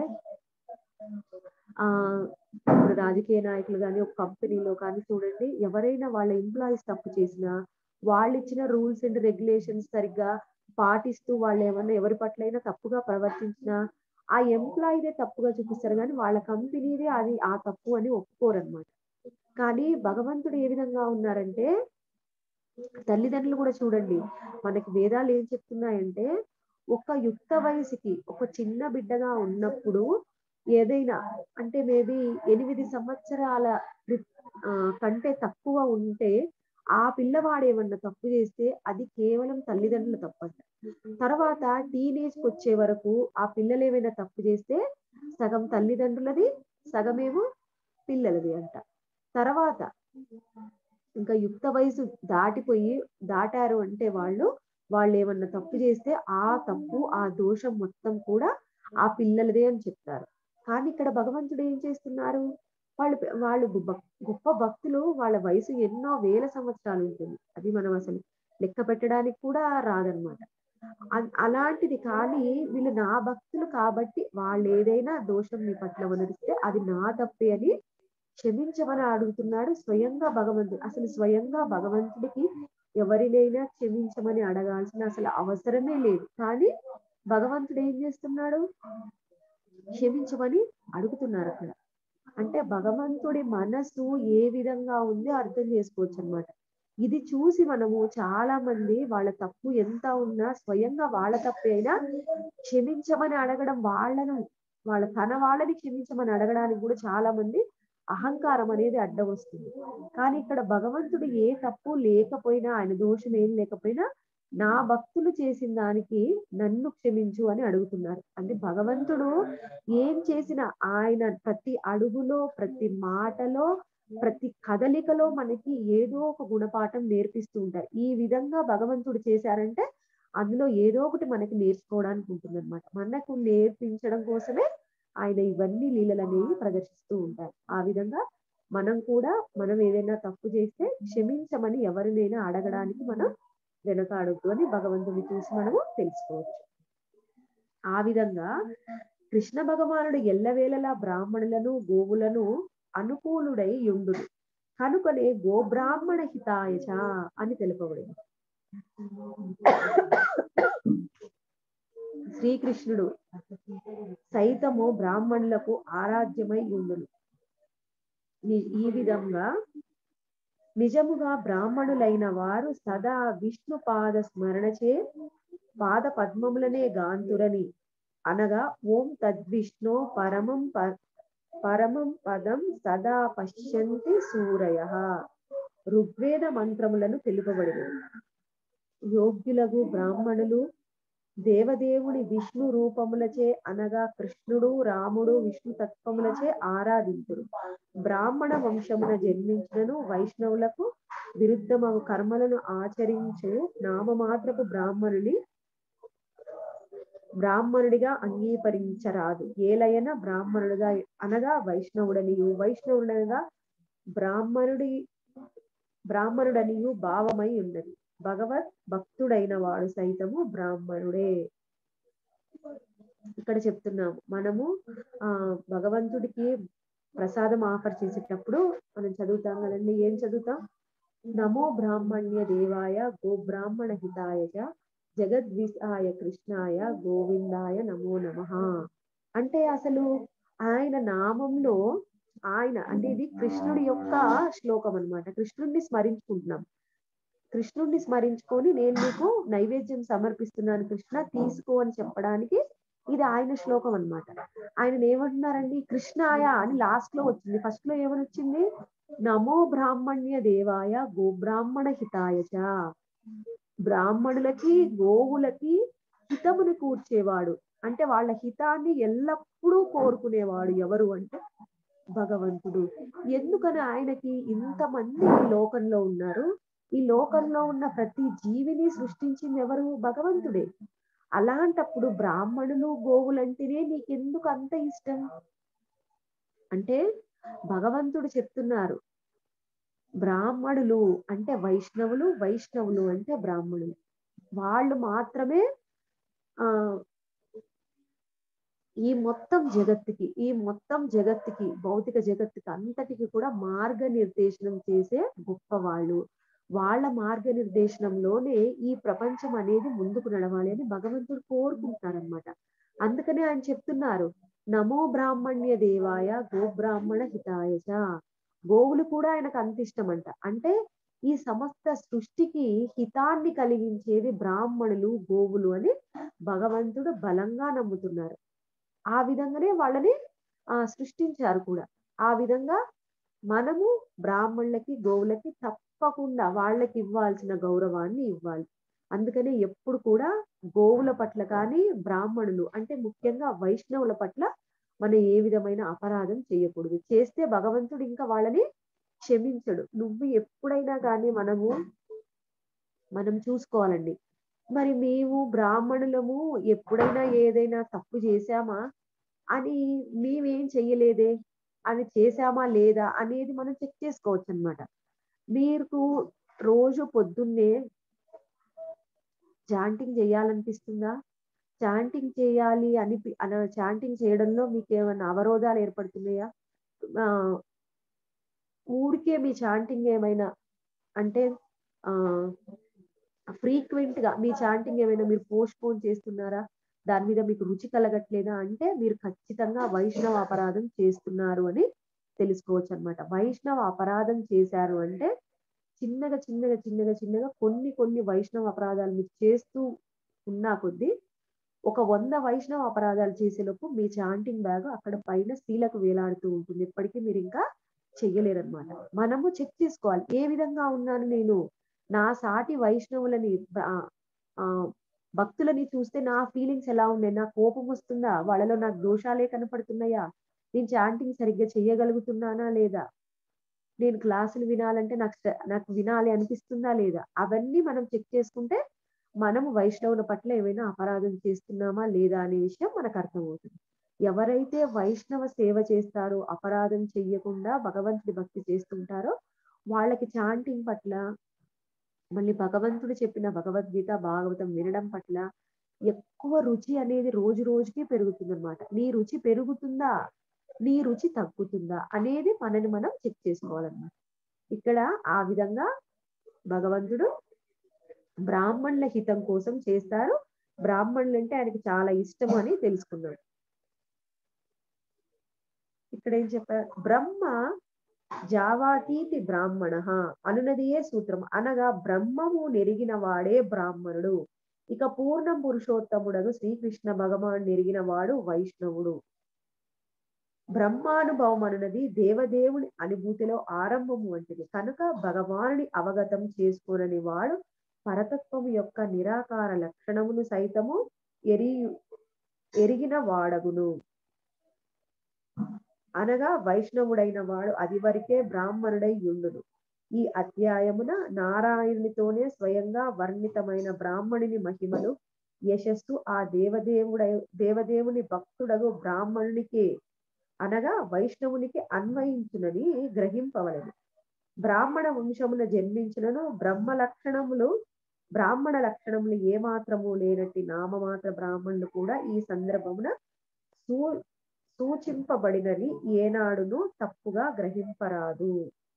ఆ ఇప్పుడు రాజకీయ నాయకులు కానీ ఒక కంపెనీలో కానీ చూడండి ఎవరైనా వాళ్ళ ఎంప్లాయీస్ తప్పు చేసినా వాళ్ళు ఇచ్చిన రూల్స్ అండ్ రెగ్యులేషన్స్ సరిగ్గా పాటిస్తూ వాళ్ళు ఏమన్నా ఎవరి పట్లైనా తప్పుగా ప్రవర్తించినా ఆ ఎంప్లాయీదే తప్పుగా చూపిస్తారు కానీ వాళ్ళ కంపెనీదే అది ఆ తప్పు అని ఒప్పుకోరు అనమాట కానీ భగవంతుడు ఏ విధంగా ఉన్నారంటే తల్లిదండ్రులు కూడా చూడండి మనకి వేదాలు ఏం చెప్తున్నాయంటే ఒక యుక్త వయసుకి ఒక చిన్న బిడ్డగా ఉన్నప్పుడు ఏదైనా అంటే మేబీ ఎనిమిది సంవత్సరాల క్రి- ఆ, కంటే తక్కువ ఉంటే ఆ పిల్లవాడు ఏమన్నా తప్పు చేస్తే అది కేవలం తల్లిదండ్రుల తప్పంట తర్వాత టీనేజ్ కి వచ్చే వరకు ఆ పిల్లలు ఏమైనా తప్పు చేస్తే సగం తల్లిదండ్రులది సగమేమో పిల్లలది అంట తర్వాత ఇంకా యుక్త వయసు దాటిపోయి దాటారు అంటే వాళ్ళు వాళ్ళు ఏమన్నా తప్పు చేస్తే ఆ తప్పు ఆ దోషం మొత్తం కూడా ఆ పిల్లలదే అని చెప్తారు కానీ ఇక్కడ భగవంతుడు ఏం చేస్తున్నారు వాళ్ళు వాళ్ళు గొప్ప- గొప్ప భక్తులు వాళ్ళ వయసు ఎన్నో వేల సంవత్సరాలు ఉంటుంది అది మనం అసలు లెక్క పెట్టడానికి కూడా రాదనమాట అ- అలాంటిది కానీ వీళ్ళు నా భక్తులు కాబట్టి వాళ్ళు ఏదైనా దోషం మీ పట్ల వనరిస్తే అది నా తప్పే అని క్షమించమని అడుగుతున్నాడు స్వయంగా భగవంతుడు అసలు స్వయంగా భగవంతుడికి ఎవరినైనా క్షమించమని అడగాల్సిన అసలు అవసరమే లేదు కానీ భగవంతుడు ఏం చేస్తున్నాడు క్షమించమని అడుగుతున్నారు అక్కడ అంటే భగవంతుడి మనసు ఏ విధంగా ఉందో అర్థం చేసుకోవచ్చు అన్నమాట ఇది చూసి మనము చాలా మంది వాళ్ళ తప్పు ఎంత ఉన్నా స్వయంగా వాళ్ళ తప్పు అయినా క్షమించమని అడగడం వాళ్ళను వాళ్ళ తన వాళ్ళని క్షమించమని అడగడానికి కూడా చాలా మంది అహంకారం అనేది అడ్డం వస్తుంది కానీ ఇక్కడ భగవంతుడు ఏ తప్పు లేకపోయినా ఆయన దోషం ఏం లేకపోయినా నా భక్తులు చేసిన దానికి నన్ను క్షమించు అని అడుగుతున్నారు అంటే భగవంతుడు ఏం చేసినా ఆయన ప్రతి అడుగులో ప్రతి మాటలో ప్రతి కదలికలో మనకి ఏదో ఒక గుణపాఠం నేర్పిస్తూ ఉంటారు ఈ విధంగా భగవంతుడు చేశారంటే అందులో ఏదో ఒకటి మనకి నేర్చుకోవడానికి ఉంటుంది అనమాట మనకు నేర్పించడం కోసమే ఆయన ఇవన్నీ లీలలు అనేవి ప్రదర్శిస్తూ ఉంటారు ఆ విధంగా మనం కూడా మనం ఏదైనా తప్పు చేస్తే క్షమించమని ఎవరినైనా అడగడానికి మనం వెనకాడొద్దు అని భగవంతుని చూసి మనము తెలుసుకోవచ్చు ఆ విధంగా కృష్ణ భగవానుడు ఎల్లవేళలా బ్రాహ్మణులను గోవులను అనుకూలుడై యుండును కనుకనే గోబ్రాహ్మణ హితాయచ అని తెలుపబడింది శ్రీకృష్ణుడు సైతము బ్రాహ్మణులకు ఆరాధ్యమై ఉండును ఈ- ఈ విధంగా నిజముగా బ్రాహ్మణులైన వారు సదా విష్ణు పాద స్మరణచే పాద పద్మములనే గాంతురని అనగా ఓం తద్విష్ణు పరమం ప- పరమం పదం సదా పశ్యంతి సూరయ ఋగ్వేద మంత్రములను తెలుపబడినవి యోగ్యులకు బ్రాహ్మణులు దేవదేవుని విష్ణు రూపములచే అనగా కృష్ణుడు రాముడు విష్ణు తత్వములచే ఆరాధించురు బ్రాహ్మణ వంశమున జన్మించినను వైష్ణవులకు విరుద్ధమగు కర్మలను ఆచరించు నామమాత్రపు బ్రాహ్మణుని బ్రాహ్మణుడిగా అంగీకరించరాదు ఏలయన బ్రాహ్మణుడిగా అనగా వైష్ణవుడనియు వైష్ణవుడనగా బ్రాహ్మణుడి బ్రాహ్మణుడనియు భావమై ఉన్నది భగవత్ భక్తుడైన వాడు సైతము బ్రాహ్మణుడే ఇక్కడ చెప్తున్నాము మనము ఆ భగవంతుడికి ప్రసాదం ఆఫర్ చేసేటప్పుడు మనం చదువుతాం కదండి ఏం చదువుతాం నమో బ్రాహ్మణ్య దేవాయ గో బ్రాహ్మణ హితాయ చ జగద్విసాయ కృష్ణాయ గోవిందాయ నమో నమః అంటే అసలు ఆయన నామంలో ఆయన అంటే ఇది కృష్ణుడి యొక్క శ్లోకం అన్నమాట కృష్ణుడిని స్మరించుకుంటున్నాం కృష్ణుడిని స్మరించుకొని నేను నీకు నైవేద్యం సమర్పిస్తున్నాను కృష్ణ తీసుకో అని చెప్పడానికి ఇది ఆయన శ్లోకం అన్నమాట ఆయన ఏమంటున్నారండి కృష్ణాయ అని లాస్ట్ లో వచ్చింది ఫస్ట్ లో ఏమని వచ్చింది నమో బ్రాహ్మణ్య దేవాయ గోబ్రాహ్మణ హితాయ చ బ్రాహ్మణులకి గోవులకి హితముని కూర్చేవాడు అంటే వాళ్ళ హితాన్ని ఎల్లప్పుడూ కోరుకునేవాడు ఎవరు అంటే భగవంతుడు ఎందుకని ఆయనకి ఇంతమంది ఈ లోకంలో ఉన్నారు ఈ లోకంలో ఉన్న ప్రతి జీవిని సృష్టించింది ఎవరు భగవంతుడే అలాంటప్పుడు బ్రాహ్మణులు గోవులంటేనే నీకెందుకు అంత ఇష్టం అంటే భగవంతుడు చెప్తున్నారు బ్రాహ్మణులు అంటే వైష్ణవులు వైష్ణవులు అంటే బ్రాహ్మణులు వాళ్ళు మాత్రమే ఆ ఈ మొత్తం జగత్తుకి ఈ మొత్తం జగత్తుకి భౌతిక జగత్తుకి అంతటికి కూడా మార్గ నిర్దేశనం చేసే గొప్పవాళ్ళు వాళ్ళ మార్గ నిర్దేశనంలోనే ఈ ప్రపంచం అనేది ముందుకు నడవాలి అని భగవంతుడు కోరుకుంటున్నారనమాట అందుకనే ఆయన చెప్తున్నారు నమో బ్రాహ్మణ్య దేవాయ గోబ్రాహ్మణ హితాయ చ గోవులు కూడా ఆయనకు అంత ఇష్టం అంట అంటే ఈ సమస్త సృష్టికి హితాన్ని కలిగించేది బ్రాహ్మణులు గోవులు అని భగవంతుడు బలంగా నమ్ముతున్నారు ఆ విధంగానే వాళ్ళని ఆ సృష్టించారు కూడా ఆ విధంగా మనము బ్రాహ్మణులకి గోవులకి తప్పకుండా వాళ్ళకి ఇవ్వాల్సిన గౌరవాన్ని ఇవ్వాలి అందుకని ఎప్పుడు కూడా గోవుల పట్ల కానీ బ్రాహ్మణులు అంటే ముఖ్యంగా వైష్ణవుల పట్ల మనం ఏ విధమైన అపరాధం చేయకూడదు చేస్తే భగవంతుడు ఇంకా వాళ్ళని క్షమించడు నువ్వు ఎప్పుడైనా కానీ మనము మనం చూసుకోవాలండి మరి మేము బ్రాహ్మణులము ఎప్పుడైనా ఏదైనా తప్పు చేశామా అని మేమేం చెయ్యలేదే అని చేశామా లేదా అనేది మనం చెక్ చేసుకోవచ్చు అనమాట మీకు రోజు పొద్దున్నే చాంటింగ్ చేయాలనిపిస్తుందా చాంటింగ్ చేయాలి అని చాంటింగ్ చేయడంలో మీకు ఏమైనా అవరోధాలు ఏర్పడుతున్నాయా ఆ ఊరికే మీ చాంటింగ్ ఏమైనా అంటే ఆ ఫ్రీక్వెంట్ గా మీ చాంటింగ్ ఏమైనా మీరు పోస్ట్ పోన్ చేస్తున్నారా దాని మీద మీకు రుచి కలగట్లేదా అంటే మీరు ఖచ్చితంగా వైష్ణవ అపరాధం చేస్తున్నారు అని తెలుసుకోవచ్చు అన్నమాట వైష్ణవ అపరాధం చేశారు అంటే చిన్నగా చిన్నగా చిన్నగా చిన్నగా కొన్ని కొన్ని వైష్ణవ అపరాధాలు మీరు చేస్తూ ఉన్నా కొద్దీ ఒక వంద వైష్ణవ అపరాధాలు చేసేలోపు మీ చాంటింగ్ బ్యాగ్ అక్కడ పైన శీలకు వేలాడుతూ ఉంటుంది ఇప్పటికీ మీరు ఇంకా చెయ్యలేరన్నమాట మనము చెక్ చేసుకోవాలి ఏ విధంగా ఉన్నాను నేను నా సాటి వైష్ణవులని ఆ, ఆ, భక్తులని చూస్తే నా ఫీలింగ్స్ ఎలా ఉన్నాయి నా కోపం వస్తుందా వాళ్ళలో నాకు దోషాలే కనపడుతున్నాయా నేను చాంటింగ్ సరిగ్గా చెయ్యగలుగుతున్నానా లేదా నేను క్లాసులు వినాలంటే నాకు స్ట- నాకు వినాలి అనిపిస్తుందా లేదా అవన్నీ మనం చెక్ చేసుకుంటే మనము వైష్ణవుల పట్ల ఏమైనా అపరాధం చేస్తున్నామా లేదా అనే విషయం మనకు అర్థమవుతుంది ఎవరైతే వైష్ణవ సేవ చేస్తారో అపరాధం చెయ్యకుండా భగవంతుడి భక్తి చేస్తుంటారో వాళ్ళకి చాంటింగ్ పట్ల మళ్ళీ భగవంతుడు చెప్పిన భగవద్గీత భాగవతం వినడం పట్ల ఎక్కువ రుచి అనేది రోజు రోజుకి పెరుగుతుంది అనమాట నీ రుచి పెరుగుతుందా నీ రుచి తగ్గుతుందా అనేది మనని మనం చెక్ చేసుకోవాలన్నమాట ఇక్కడ ఆ విధంగా భగవంతుడు బ్రాహ్మణుల హితం కోసం చేస్తారు బ్రాహ్మణులు అంటే ఆయనకి చాలా ఇష్టం అని తెలుసుకున్నాడు ఇక్కడ ఏం చెప్పారు బ్రహ్మ జావాతీతి బ్రాహ్మణ అనునదియే సూత్రం అనగా బ్రహ్మము నెరిగిన వాడే బ్రాహ్మణుడు ఇక పూర్ణ పురుషోత్తముడను శ్రీకృష్ణ భగవాన్ నెరిగిన వాడు వైష్ణవుడు బ్రహ్మానుభవం అనున్నది దేవదేవుని అనుభూతిలో ఆరంభము వంటిది కనుక భగవానుని అవగతం చేసుకోనని వాడు పరతత్వము యొక్క నిరాకార లక్షణమును సైతము ఎరి ఎరిగిన వాడగును అనగా వైష్ణవుడైన వాడు అది వరకే బ్రాహ్మణుడై ఉండును ఈ అధ్యాయమున నారాయణునితోనే స్వయంగా వర్ణితమైన బ్రాహ్మణుని మహిమలు యశస్సు ఆ దేవదేవుడై దేవదేవుని భక్తుడగు బ్రాహ్మణునికి అనగా వైష్ణవునికి అన్వయించునని గ్రహింపవలెను బ్రాహ్మణ వంశమున జన్మించినను బ్రహ్మ లక్షణములు బ్రాహ్మణ లక్షణములు ఏమాత్రము లేనట్టి నామమాత్ర బ్రాహ్మణులు కూడా ఈ సందర్భమున సూ సూచింపబడినని ఏనాడును తప్పుగా గ్రహింపరాదు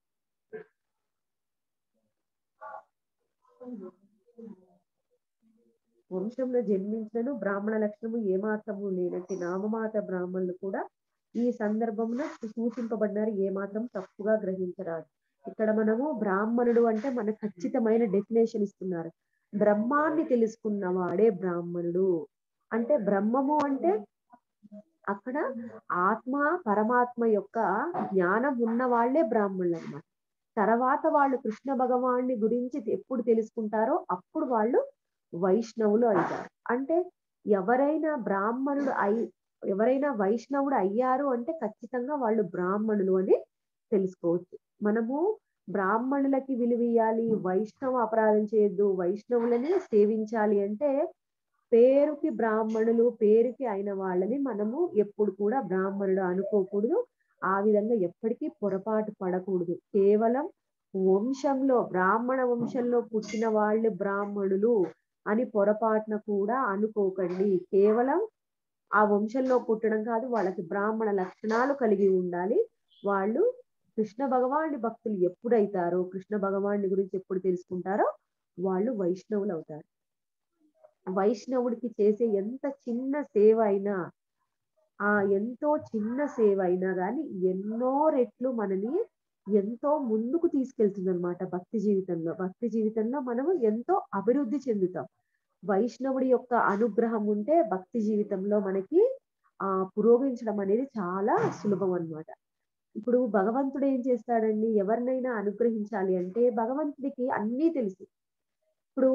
వంశంలో జన్మించినను బ్రాహ్మణ లక్షణము ఏమాత్రము లేనట్టి నామమాత్ర బ్రాహ్మణులు కూడా ఈ సందర్భమున సూచింపబడినారు ఏమాత్రం తప్పుగా గ్రహించరాదు ఇక్కడ మనము బ్రాహ్మణుడు అంటే మనకు ఖచ్చితమైన డెఫినేషన్ ఇస్తున్నారు బ్రహ్మాన్ని తెలుసుకున్న వాడే బ్రాహ్మణుడు అంటే బ్రహ్మము అంటే అక్కడ ఆత్మ పరమాత్మ యొక్క జ్ఞానం ఉన్న వాళ్ళే బ్రాహ్మణులు అన్నమాట తర్వాత వాళ్ళు కృష్ణ భగవాన్ని గురించి ఎప్పుడు తెలుసుకుంటారో అప్పుడు వాళ్ళు వైష్ణవులు అవుతారు అంటే ఎవరైనా బ్రాహ్మణుడు అయి ఎవరైనా వైష్ణవుడు అయ్యారు అంటే ఖచ్చితంగా వాళ్ళు బ్రాహ్మణులు అని తెలుసుకోవచ్చు మనము బ్రాహ్మణులకి విలువియాలి వైష్ణవ అపరాధం చేయొద్దు వైష్ణవులని సేవించాలి అంటే పేరుకి బ్రాహ్మణులు పేరుకి అయిన వాళ్ళని మనము ఎప్పుడు కూడా బ్రాహ్మణుడు అనుకోకూడదు ఆ విధంగా ఎప్పటికీ పొరపాటు పడకూడదు కేవలం వంశంలో బ్రాహ్మణ వంశంలో పుట్టిన వాళ్ళు బ్రాహ్మణులు అని పొరపాటున కూడా అనుకోకండి కేవలం ఆ వంశంలో పుట్టడం కాదు వాళ్ళకి బ్రాహ్మణ లక్షణాలు కలిగి ఉండాలి వాళ్ళు కృష్ణ భగవాని భక్తులు ఎప్పుడైతారో కృష్ణ భగవాని గురించి ఎప్పుడు తెలుసుకుంటారో వాళ్ళు వైష్ణవులు అవుతారు వైష్ణవుడికి చేసే ఎంత చిన్న సేవ అయినా ఆ ఎంతో చిన్న సేవ అయినా కానీ ఎన్నో రెట్లు మనని ఎంతో ముందుకు తీసుకెళ్తుంది అనమాట భక్తి జీవితంలో భక్తి జీవితంలో మనము ఎంతో అభివృద్ధి చెందుతాం వైష్ణవుడి యొక్క అనుగ్రహం ఉంటే భక్తి జీవితంలో మనకి ఆ పురోగమించడం అనేది చాలా సులభం అన్నమాట ఇప్పుడు భగవంతుడు ఏం చేస్తాడండి ఎవరినైనా అనుగ్రహించాలి అంటే భగవంతుడికి అన్నీ తెలుసు ఇప్పుడు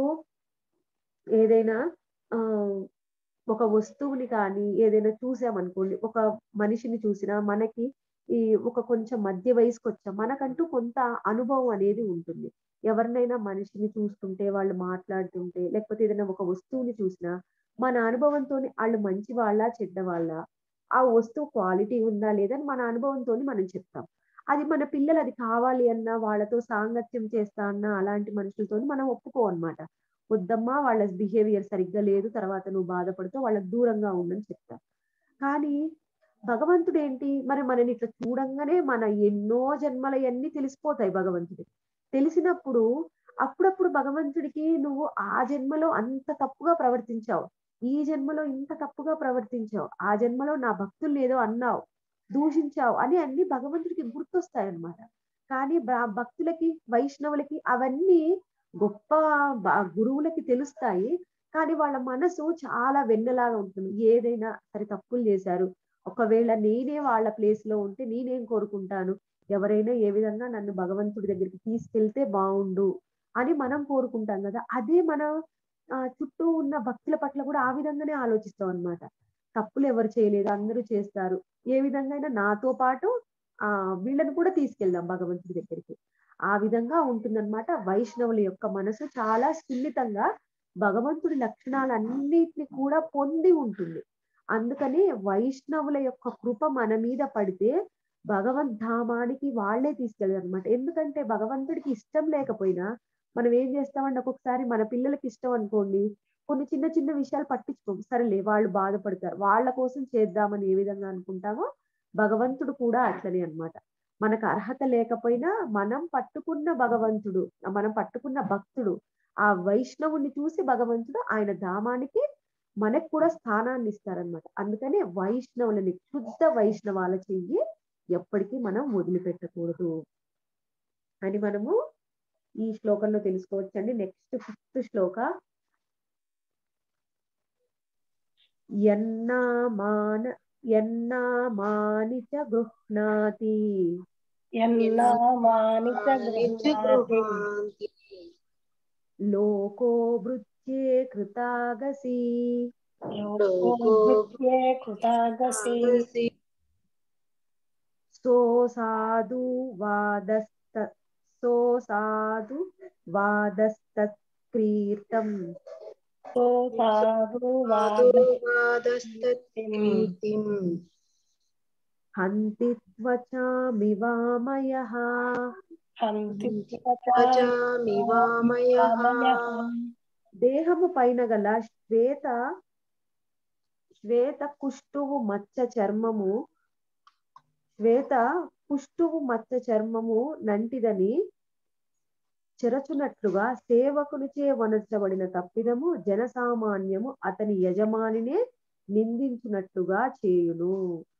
ఏదైనా ఆ ఒక వస్తువుని కానీ ఏదైనా చూసామనుకోండి ఒక మనిషిని చూసినా మనకి ఈ ఒక కొంచెం మధ్య వయసుకు వచ్చాం మనకంటూ కొంత అనుభవం అనేది ఉంటుంది ఎవరినైనా మనిషిని చూస్తుంటే వాళ్ళు మాట్లాడుతుంటే లేకపోతే ఏదైనా ఒక వస్తువుని చూసినా మన అనుభవంతో వాళ్ళు మంచి వాళ్ళ చెడ్డ వాళ్ళ ఆ వస్తువు క్వాలిటీ ఉందా లేదని మన అనుభవంతో మనం చెప్తాం అది మన పిల్లలు అది కావాలి అన్నా వాళ్ళతో సాంగత్యం చేస్తా అన్నా అలాంటి మనుషులతో మనం ఒప్పుకో అన్నమాట వద్దమ్మా వాళ్ళ బిహేవియర్ సరిగ్గా లేదు తర్వాత నువ్వు బాధపడుతూ వాళ్ళకి దూరంగా ఉండని చెప్తాం కానీ భగవంతుడు ఏంటి మరి మనని ఇట్లా చూడంగానే మన ఎన్నో జన్మలయన్నీ తెలిసిపోతాయి భగవంతుడి తెలిసినప్పుడు అప్పుడప్పుడు భగవంతుడికి నువ్వు ఆ జన్మలో అంత తప్పుగా ప్రవర్తించావు ఈ జన్మలో ఇంత తప్పుగా ప్రవర్తించావు ఆ జన్మలో నా భక్తులు ఏదో అన్నావు దూషించావు అని అన్ని భగవంతుడికి గుర్తొస్తాయి అన్నమాట కానీ బ- భక్తులకి వైష్ణవులకి అవన్నీ గొప్ప బ- గురువులకి తెలుస్తాయి కానీ వాళ్ళ మనసు చాలా వెన్నలాగా ఉంటుంది ఏదైనా సరే తప్పులు చేశారు ఒకవేళ నేనే వాళ్ళ ప్లేస్ లో ఉంటే నేనేం కోరుకుంటాను ఎవరైనా ఏ విధంగా నన్ను భగవంతుడి దగ్గరికి తీసుకెళ్తే బాగుండు అని మనం కోరుకుంటాం కదా అదే మన ఆ, చుట్టూ ఉన్న భక్తుల పట్ల కూడా ఆ విధంగానే ఆలోచిస్తాం అన్నమాట తప్పులు ఎవరు చేయలేదు అందరూ చేస్తారు ఏ విధంగా అయినా నాతో పాటు ఆ వీళ్ళని కూడా తీసుకెళ్దాం భగవంతుడి దగ్గరికి ఆ విధంగా ఉంటుందన్నమాట వైష్ణవుల యొక్క మనసు చాలా సున్నితంగా భగవంతుడి లక్షణాలన్నిటిని కూడా పొంది ఉంటుంది అందుకని వైష్ణవుల యొక్క కృప మన మీద పడితే భగవద్ ధామానికి వాళ్ళే తీసుకెళ్ళారు అనమాట ఎందుకంటే భగవంతుడికి ఇష్టం లేకపోయినా మనం ఏం చేస్తామంటే ఒక్కొక్కసారి మన పిల్లలకి ఇష్టం అనుకోండి కొన్ని చిన్న చిన్న విషయాలు పట్టించుకోం సరేలే వాళ్ళు బాధపడతారు వాళ్ళ కోసం చేద్దామని ఏ విధంగా అనుకుంటామో భగవంతుడు కూడా అట్లనే అన్నమాట మనకు అర్హత లేకపోయినా మనం పట్టుకున్న భగవంతుడు మనం పట్టుకున్న భక్తుడు ఆ వైష్ణవుని చూసి భగవంతుడు ఆయన ధామానికి మనకు కూడా స్థానాన్ని ఇస్తారనమాట అందుకని వైష్ణవులని శుద్ధ వైష్ణవాల చెయ్యి ఎప్పటికీ మనం వదిలిపెట్టకూడదు అని మనము ఈ శ్లోకంలో తెలుసుకోవచ్చండి నెక్స్ట్ ఫిఫ్త్ శ్లోక ఎన్నామాన ఎన్నామాని చ గృహ్ణాతి ఎన్నామాని చ గృహ్ణాతి గృహాంతి లోకో భృత్యే కృతాగసి లోకో భృత్యే కృతాగసి సో సాధు వాదస్త సో సాధు వాదస్తత్క్రీర్తం సో సాధు వాదస్తత్కీర్తిం హంతి త్వచామివామయః హంతి వచామివామయః దేహము పైన గల శ్వేత శ్వేత కుష్టువు మచ్చ చర్మము శ్వేత కుష్టువు మచ్చ చర్మము నంటిదని చెరచునట్లుగా సేవకునిచే వనర్చబడిన తప్పిదము జనసామాన్యము అతని యజమానినే నిందించినట్టుగా చేయును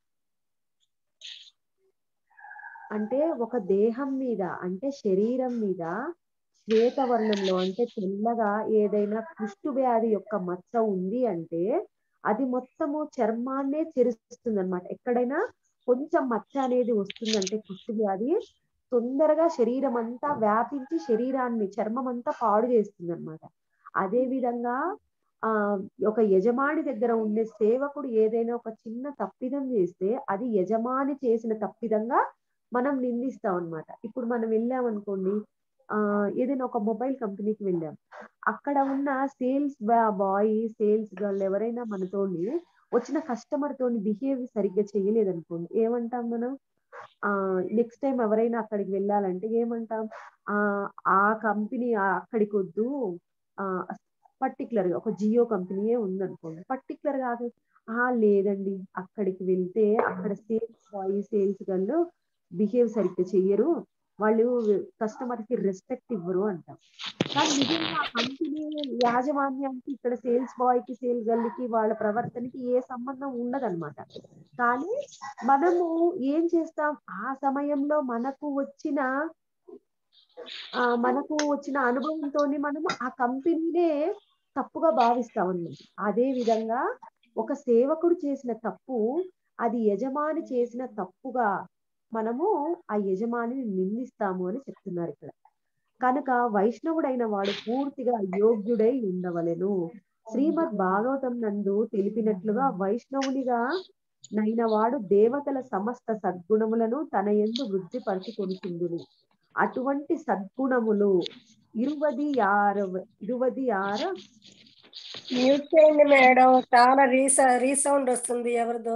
అంటే ఒక దేహం మీద అంటే శరీరం మీద శ్వేతవర్ణంలో అంటే తెల్లగా ఏదైనా కుష్టు వ్యాధి యొక్క మచ్చ ఉంది అంటే అది మొత్తము చర్మాన్నే చెరుస్తుంది అనమాట ఎక్కడైనా కొంచెం మచ్చ అనేది వస్తుందంటే కుష్టు వ్యాధి తొందరగా శరీరం అంతా వ్యాపించి శరీరాన్ని చర్మం అంతా పాడు చేస్తుంది అనమాట అదే విధంగా ఆ ఒక యజమాని దగ్గర ఉండే సేవకుడు ఏదైనా ఒక చిన్న తప్పిదం చేస్తే అది యజమాని చేసిన తప్పిదంగా మనం నిందిస్తాం అన్నమాట ఇప్పుడు మనం వెళ్ళాం అనుకోండి ఆ ఏదైనా ఒక మొబైల్ కంపెనీకి వెళ్ళాం అక్కడ ఉన్న సేల్స్ బాయ్ సేల్స్ గర్ల్ ఎవరైనా మనతోని వచ్చిన కస్టమర్ తోని బిహేవ్ సరిగ్గా చేయలేదు అనుకోండి ఏమంటాం మనం ఆ నెక్స్ట్ టైం ఎవరైనా అక్కడికి వెళ్ళాలంటే ఏమంటాం ఆ ఆ కంపెనీ అక్కడికి వద్దు ఆ పర్టికులర్ గా ఒక జియో కంపెనీయే ఉందనుకోండి పర్టికులర్ గా ఆ లేదండి అక్కడికి వెళ్తే అక్కడ sales boy sales girl behave సరిగ్గా చెయ్యరు వాళ్ళు కస్టమర్ కి రెస్పెక్ట్ ఇవ్వరు అంటాం కానీ నిజంగా ఆ కంపెనీ యాజమాన్యానికి ఇక్కడ సేల్స్ బాయ్ కి సేల్ గర్ల్కి వాళ్ళ ప్రవర్తనకి ఏ సంబంధం ఉండదన్నమాట కానీ మనము ఏం చేస్తాం ఆ సమయంలో మనకు వచ్చిన ఆ మనకు వచ్చిన అనుభవంతో మనము ఆ కంపెనీనే తప్పుగా భావిస్తాం అన్నమాట అదే విధంగా ఒక సేవకుడు చేసిన తప్పు అది యజమాని చేసిన తప్పుగా మనము ఆ యజమానిని నిందిస్తాము అని చెప్తున్నారు ఇక్కడ కనుక వైష్ణవుడైన వాడు పూర్తిగా యోగ్యుడై ఉండవలెను శ్రీమద్ భాగవతం నందు తెలిపినట్లుగా వైష్ణవునిగా నైన వాడు దేవతల సమస్త సద్గుణములను తన ఎందు వృద్ధి పరుచుకొనుచుండును అటువంటి సద్గుణములు ఇరువది ఆరు ఇరువది ఆర మ్యూట్ చేయండి మేడం చాలా రీస రీసౌండ్ వస్తుంది ఎవరిదో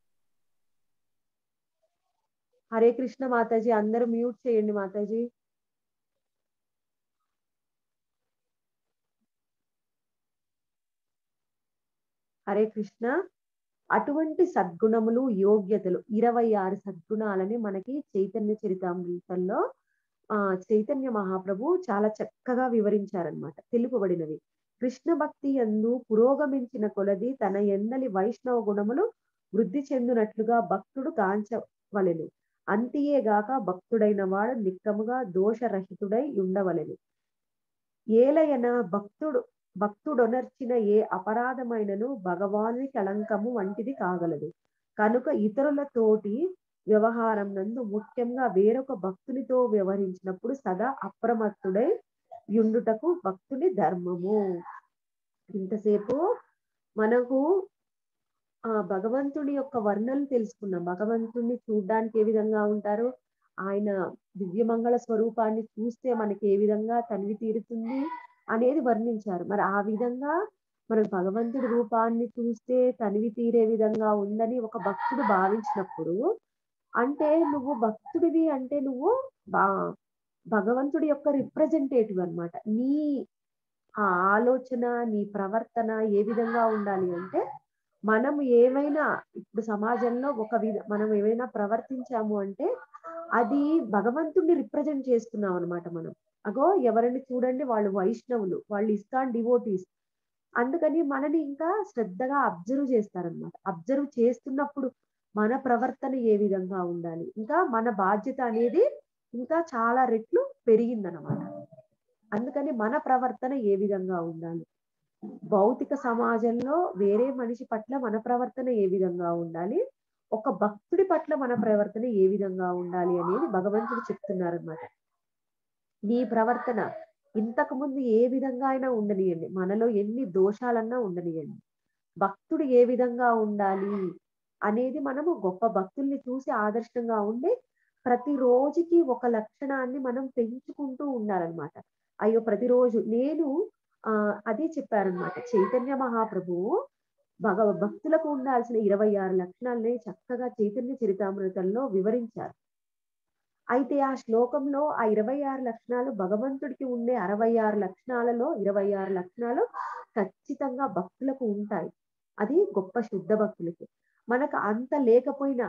హరే కృష్ణ మాతాజీ అందరూ మ్యూట్ చేయండి మాతాజీ హరే కృష్ణ అటువంటి సద్గుణములు యోగ్యతలు ఇరవై ఆరు సద్గుణాలని మనకి చైతన్య చరితామృతంలో ఆ చైతన్య మహాప్రభు చాలా చక్కగా వివరించారనమాట తెలుపబడినవి కృష్ణ భక్తి ఎందు పురోగమించిన కొలది తన ఎందలి వైష్ణవ గుణములు వృద్ధి చెందినట్లుగా భక్తుడు గాంచవలెను అంతియేగాక భక్తుడైన వాడు నిక్కముగా దోషరహితుడై ఉండవలెను ఏలయన భక్తుడు భక్తుడొనర్చిన ఏ అపరాధమైనను భగవాని కళంకము వంటిది కాగలదు కనుక ఇతరులతోటి వ్యవహారం నందు ముఖ్యంగా వేరొక భక్తునితో వ్యవహరించినప్పుడు సదా అప్రమత్తుడై యుండుటకు భక్తుని ధర్మము ఇంతసేపు మనకు ఆ భగవంతుడి యొక్క వర్ణలు తెలుసుకున్నాం భగవంతుడిని చూడ్డానికి ఏ విధంగా ఉంటారు ఆయన దివ్యమంగళ స్వరూపాన్ని చూస్తే మనకి ఏ విధంగా తనివి తీరుతుంది అనేది వర్ణించారు మరి ఆ విధంగా మనం భగవంతుడి రూపాన్ని చూస్తే తనివి తీరే విధంగా ఉందని ఒక భక్తుడు భావించినప్పుడు అంటే నువ్వు భక్తుడివి అంటే నువ్వు బా భగవంతుడి యొక్క రిప్రజెంటేటివ్ అన్నమాట నీ ఆ ఆలోచన నీ ప్రవర్తన ఏ విధంగా ఉండాలి అంటే మనం ఏమైనా ఇప్పుడు సమాజంలో ఒక విధ మనం ఏమైనా ప్రవర్తించాము అంటే అది భగవంతుడిని రిప్రజెంట్ చేస్తున్నాం అనమాట మనం అగో ఎవరిని చూడండి వాళ్ళు వైష్ణవులు వాళ్ళు ఇస్కాన్ డివోటీస్ అందుకని మనని ఇంకా శ్రద్ధగా అబ్జర్వ్ చేస్తారనమాట అబ్జర్వ్ చేస్తున్నప్పుడు మన ప్రవర్తన ఏ విధంగా ఉండాలి ఇంకా మన బాధ్యత అనేది ఇంకా చాలా రెట్లు పెరిగిందనమాట అందుకని మన ప్రవర్తన ఏ విధంగా ఉండాలి భౌతిక సమాజంలో వేరే మనిషి పట్ల మన ప్రవర్తన ఏ విధంగా ఉండాలి ఒక భక్తుడి పట్ల మన ప్రవర్తన ఏ విధంగా ఉండాలి అనేది భగవంతుడు చెప్తున్నారనమాట నీ ప్రవర్తన ఇంతకు ముందు ఏ విధంగా అయినా ఉండనియండి మనలో ఎన్ని దోషాలన్నా ఉండనియండి భక్తుడు ఏ విధంగా ఉండాలి అనేది మనము గొప్ప భక్తుల్ని చూసి ఆదర్శంగా ఉండి ప్రతి రోజుకి ఒక లక్షణాన్ని మనం పెంచుకుంటూ ఉండాలన్నమాట అయ్యో ప్రతిరోజు నేను ఆ అదే చెప్పారనమాట చైతన్య మహాప్రభువు భగవ భక్తులకు ఉండాల్సిన ఇరవై ఆరు లక్షణాలని చక్కగా చైతన్య చరితామృతంలో వివరించారు అయితే ఆ శ్లోకంలో ఆ ఇరవై ఆరు లక్షణాలు భగవంతుడికి ఉండే అరవై ఆరు లక్షణాలలో ఇరవై ఆరు లక్షణాలు ఖచ్చితంగా భక్తులకు ఉంటాయి అది గొప్ప శుద్ధ భక్తులకి మనకు అంత లేకపోయినా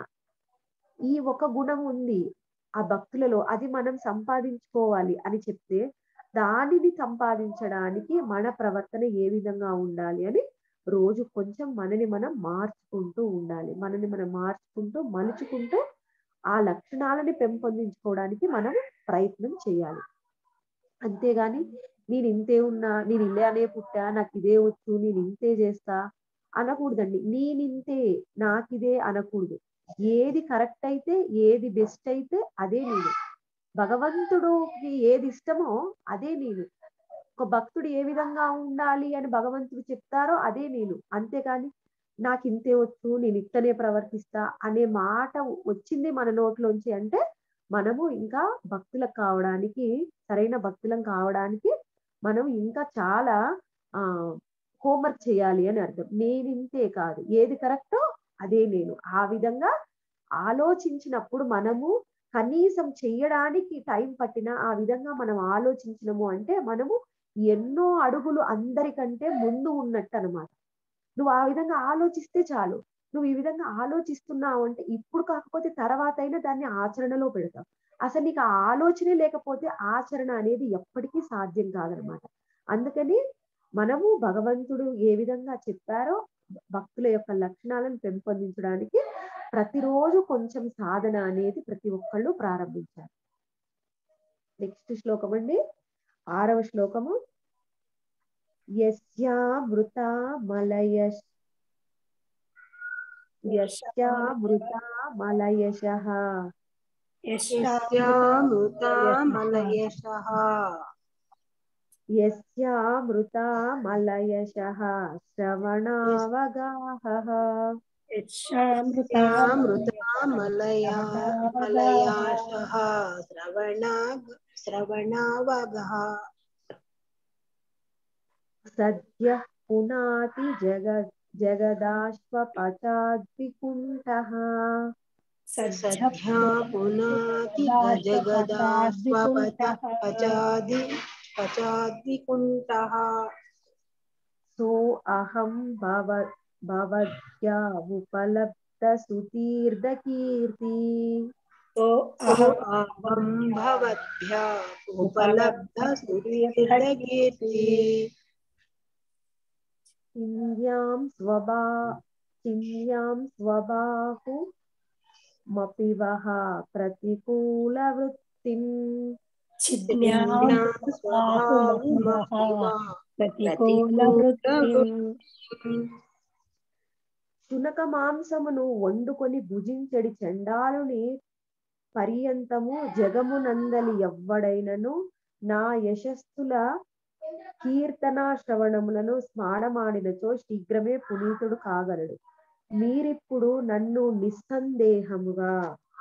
ఈ ఒక గుణం ఉంది ఆ భక్తులలో అది మనం సంపాదించుకోవాలి అని చెప్తే దానిని సంపాదించడానికి మన ప్రవర్తన ఏ విధంగా ఉండాలి అని రోజు కొంచెం మనని మనం మార్చుకుంటూ ఉండాలి మనని మనం మార్చుకుంటూ మలుచుకుంటూ ఆ లక్షణాలని పెంపొందించుకోవడానికి మనం ప్రయత్నం చేయాలి అంతేగాని నేను ఇంతే ఉన్నా నేను ఇలానే పుట్టా నాకు ఇదే వచ్చు నేను ఇంతే చేస్తా అనకూడదండి నేనింతే నాకిదే అనకూడదు ఏది కరెక్ట్ అయితే ఏది బెస్ట్ అయితే అదే నేను భగవంతుడికి ఏది ఇష్టమో అదే నేను ఒక భక్తుడు ఏ విధంగా ఉండాలి అని భగవంతుడు చెప్తారో అదే నేను అంతేకాని నాకు ఇంతే వచ్చు నేను ఇట్టనే ప్రవర్తిస్తా అనే మాట వచ్చింది మన నోట్లోంచి అంటే మనము ఇంకా భక్తులకు కావడానికి సరైన భక్తులం కావడానికి మనం ఇంకా చాలా ఆ హోంవర్క్ చేయాలి అని అర్థం నేను ఇంతే కాదు ఏది కరెక్టో అదే నేను ఆ విధంగా ఆలోచించినప్పుడు మనము కనీసం చెయ్యడానికి టైం పట్టినా ఆ విధంగా మనం ఆలోచించినము అంటే మనము ఎన్నో అడుగులు అందరికంటే ముందు ఉన్నట్టు అనమాట నువ్వు ఆ విధంగా ఆలోచిస్తే చాలు నువ్వు ఈ విధంగా ఆలోచిస్తున్నావు అంటే ఇప్పుడు కాకపోతే తర్వాత అయినా దాన్ని ఆచరణలో పెడతావు అసలు నీకు ఆ ఆలోచనే లేకపోతే ఆచరణ అనేది ఎప్పటికీ సాధ్యం కాదనమాట అందుకని మనము భగవంతుడు ఏ విధంగా చెప్పారో భక్తుల యొక్క లక్షణాలను పెంపొందించడానికి ప్రతిరోజు కొంచెం సాధన అనేది ప్రతి ఒక్కళ్ళు ప్రారంభించారు నెక్స్ట్ శ్లోకం అండి ఆరవ శ్లోకము యస్యామృత మలయ యస్యామృత మలయశ యస్యామృతామలయశః యస్యామృత మలయశ శ్రవణావగాహ యస్యామృతామలయా మలయాశః శ్రవణా శ్రవణావగः సద్య పునాతి జగ జగదాశ్వపచాద్వికుంఠః సద్ధ్యా పునాతి జగదాస్వపచ పచాది పచాద్వికుంఠः సో అహం భవ భవద్యా ఉపలబ్ధ సుతీర్ధ కీర్తి సో అహం అహం భవద్భ్యా ఉపలబ్ధ సుతీర్థకీర్తి చింద్యాం స్వబా చింద్యాం స్వబాహు మపివహ ప్రతికూల వృత్తిం చిజ్ఞాం స్వభావమపివా ప్రతికూల వృత్తిం శునక మాంసమును వండుకొని భుజించడి చండాలుని పర్యంతము జగమునందలి ఎవ్వడైనను నా యశస్సుల కీర్తనా శ్రవణములను స్మాడమాడినచో శీఘ్రమే పునీతుడు కాగలడు మీరిప్పుడు నన్ను నిస్సందేహముగా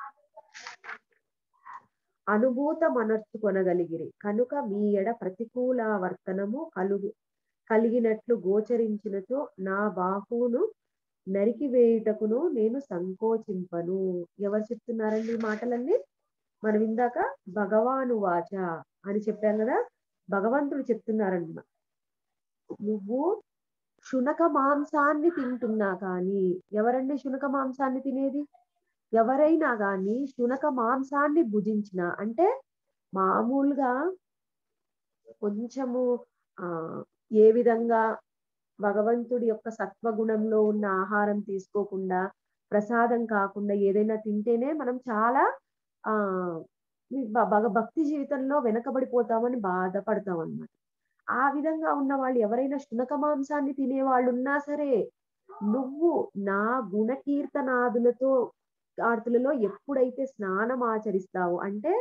అనుభూతమనర్చుకొనగలిగిరి కనుక మీ ఎడ ప్రతికూల వర్తనము కలుగు కలిగినట్లు గోచరించినచో నా బాహువును నరికివేయుటకును నేను సంకోచింపను ఎవరు చెప్తున్నారండి ఈ మాటలన్నీ మనం ఇందాక భగవాను వాచ అని చెప్పాం కదా భగవంతుడు చెప్తున్నారన్న నువ్వు శునక మాంసాన్ని తింటున్నా కానీ ఎవరండి శునక మాంసాన్ని తినేది ఎవరైనా కానీ శునక మాంసాన్ని భుజించిన అంటే మామూలుగా కొంచెము ఆ ఏ విధంగా భగవంతుడి యొక్క సత్వగుణంలో ఉన్న ఆహారం తీసుకోకుండా ప్రసాదం కాకుండా ఏదైనా తింటేనే మనం చాలా ఆ భ- భగ భక్తి జీవితంలో వెనకబడిపోతామని బాధపడతాం అన్నమాట ఆ విధంగా ఉన్న వాళ్ళు ఎవరైనా శునక మాంసాన్ని తినే వాళ్ళు ఉన్నా సరే నువ్వు నా గుణకీర్తనాదులతో ఆర్తులలో ఎప్పుడైతే స్నానం ఆచరిస్తావో అంటే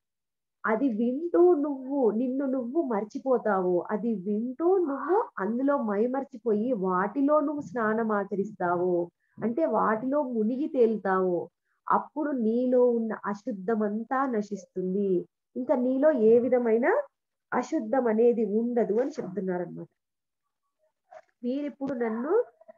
అది వింటూ నువ్వు నిన్ను నువ్వు మర్చిపోతావు అది వింటూ నువ్వు అందులో మైమర్చిపోయి వాటిలో నువ్వు స్నానం ఆచరిస్తావు అంటే వాటిలో మునిగి తేలుతావు అప్పుడు నీలో ఉన్న అశుద్ధమంతా నశిస్తుంది ఇంకా నీలో ఏ విధమైన అశుద్ధం అనేది ఉండదు అని చెప్తున్నారనమాట మీరిప్పుడు నన్ను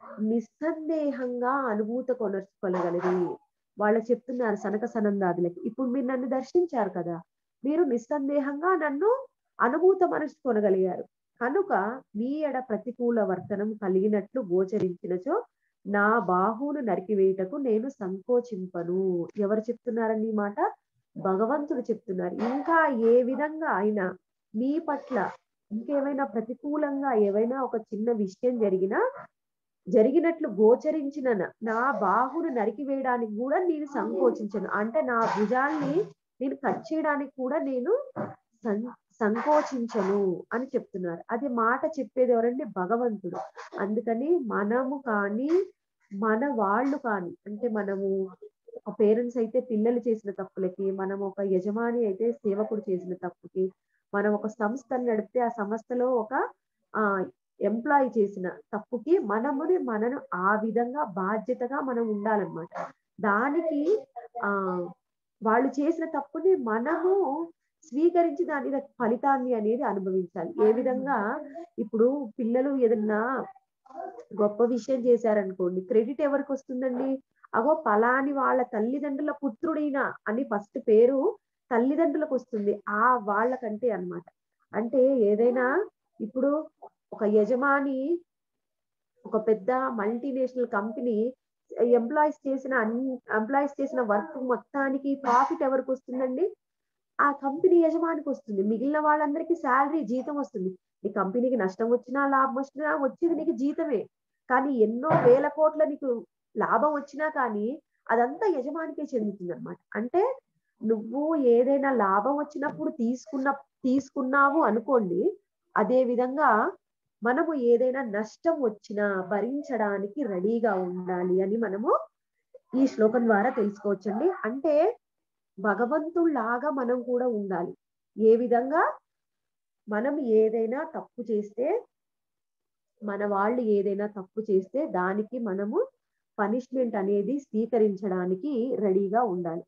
నిస్సందేహంగా అనుభూత కొనర్చుకోగలిగి వాళ్ళు చెప్తున్నారు సనక సనందాదులకి ఇప్పుడు మీరు నన్ను దర్శించారు కదా మీరు నిస్సందేహంగా నన్ను అనుభూత మనసు కొనగలిగారు కనుక మీ ఎడ ప్రతికూల వర్తనం కలిగినట్లు గోచరించినచో నా బాహువును నరికివేయుటకు నేను సంకోచింపను ఎవరు చెప్తున్నారని ఈ మాట భగవంతుడు చెప్తున్నారు ఇంకా ఏ విధంగా అయినా మీ పట్ల ఇంకేమైనా ప్రతికూలంగా ఏవైనా ఒక చిన్న విషయం జరిగినా జరిగినట్లు గోచరించిన న- నా బాహును నరికివేయడానికి కూడా నేను సంకోచించను అంటే నా భుజాల్ని నేను కట్ చేయడానికి కూడా నేను సం- సంకోచించను అని చెప్తున్నారు అది మాట చెప్పేది ఎవరంటే భగవంతుడు అందుకని మనము కానీ మన వాళ్ళు కానీ అంటే మనము ఒక పేరెంట్స్ అయితే పిల్లలు చేసిన తప్పులకి మనం ఒక యజమాని అయితే సేవకుడు చేసిన తప్పుకి మనం ఒక సంస్థను నడిపితే ఆ సంస్థలో ఒక ఆ ఎంప్లాయీ చేసిన తప్పుకి మనముని మనను ఆ విధంగా బాధ్యతగా మనం ఉండాలన్నమాట దానికి ఆ వాళ్ళు చేసిన తప్పుని మనము స్వీకరించి దాని యొక్క ఫలితాన్ని అనేది అనుభవించాలి ఏ విధంగా ఇప్పుడు పిల్లలు ఏదన్నా గొప్ప విషయం చేశారనుకోండి క్రెడిట్ ఎవరికి వస్తుందండి అగో పలాని వాళ్ళ తల్లిదండ్రుల పుత్రుడైనా అని ఫస్ట్ పేరు తల్లిదండ్రులకు వస్తుంది ఆ వాళ్ళకంటే అన్నమాట అంటే ఏదైనా ఇప్పుడు ఒక యజమాని ఒక పెద్ద మల్టీనేషనల్ కంపెనీ ఎంప్లాయీస్ చేసిన ఎంప్లాయీస్ చేసిన వర్క్ మొత్తానికి ప్రాఫిట్ ఎవరికి వస్తుందండి ఆ కంపెనీ యజమానికి వస్తుంది మిగిలిన వాళ్ళందరికీ శాలరీ జీతం వస్తుంది ఈ కంపెనీకి నష్టం వచ్చినా లాభం వచ్చినా వచ్చేది నీకు జీతమే కానీ ఎన్నో వేల కోట్ల నీకు లాభం వచ్చినా కానీ అదంతా యజమానికే చెందుతుంది అనమాట అంటే నువ్వు ఏదైనా లాభం వచ్చినప్పుడు తీసుకున్న తీసుకున్నావు అనుకోండి అదే విధంగా మనము ఏదైనా నష్టం వచ్చినా భరించడానికి రెడీగా ఉండాలి అని మనము ఈ శ్లోకం ద్వారా తెలుసుకోవచ్చండి అంటే భగవంతుల్లాగా మనం కూడా ఉండాలి ఏ విధంగా మనం ఏదైనా తప్పు చేస్తే మన వాళ్ళు ఏదైనా తప్పు చేస్తే దానికి మనము పనిష్మెంట్ అనేది స్వీకరించడానికి రెడీగా ఉండాలి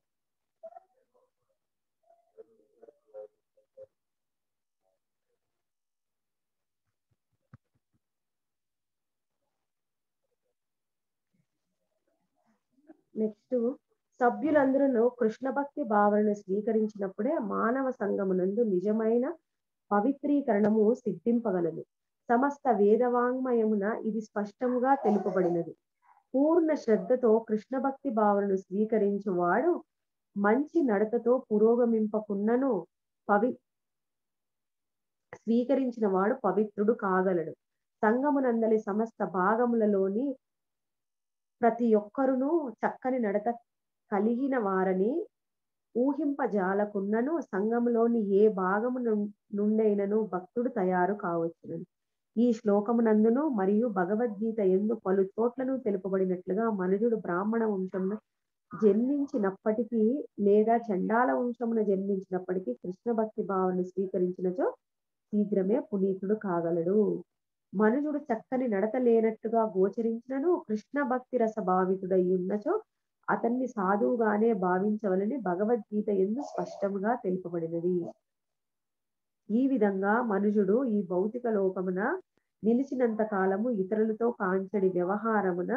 నెక్స్ట్ సభ్యులందరూ కృష్ణ భక్తి భావనను స్వీకరించినప్పుడే మానవ సంగమునందు నిజమైన పవిత్రీకరణము సిద్ధింపగలదు సమస్త వేదవాంగ్మయమున ఇది స్పష్టముగా తెలుపబడినది పూర్ణ శ్రద్ధతో కృష్ణ భక్తి భావనను స్వీకరించువాడు మంచి నడతతో పురోగమింపకున్నను పవి స్వీకరించిన వాడు పవిత్రుడు కాగలడు సంగమునందలి సమస్త భాగములలోని ప్రతి ఒక్కరును చక్కని నడత కలిగిన వారని ఊహింపజాలకున్నను సంఘములోని ఏ భాగము నుం- నుండైనను భక్తుడు తయారు కావచ్చును ఈ శ్లోకమునందును మరియు భగవద్గీత ఎందు పలు చోట్లను తెలుపబడినట్లుగా మనుజుడు బ్రాహ్మణ వంశమున జన్మించినప్పటికీ లేదా చండాల వంశమున జన్మించినప్పటికీ కృష్ణ భక్తి భావన స్వీకరించినచో శీఘ్రమే పునీతుడు కాగలడు మనుజుడు చక్కని నడత లేనట్టుగా గోచరించినను కృష్ణ భక్తి రస భావితుడై ఉన్నచో అతన్ని సాధువుగానే భావించవలని భగవద్గీత ఎందు స్పష్టముగా తెలుపబడినది ఈ విధంగా మనుజుడు ఈ భౌతిక లోకమున నిలిచినంత కాలము ఇతరులతో కాంచడి వ్యవహారమున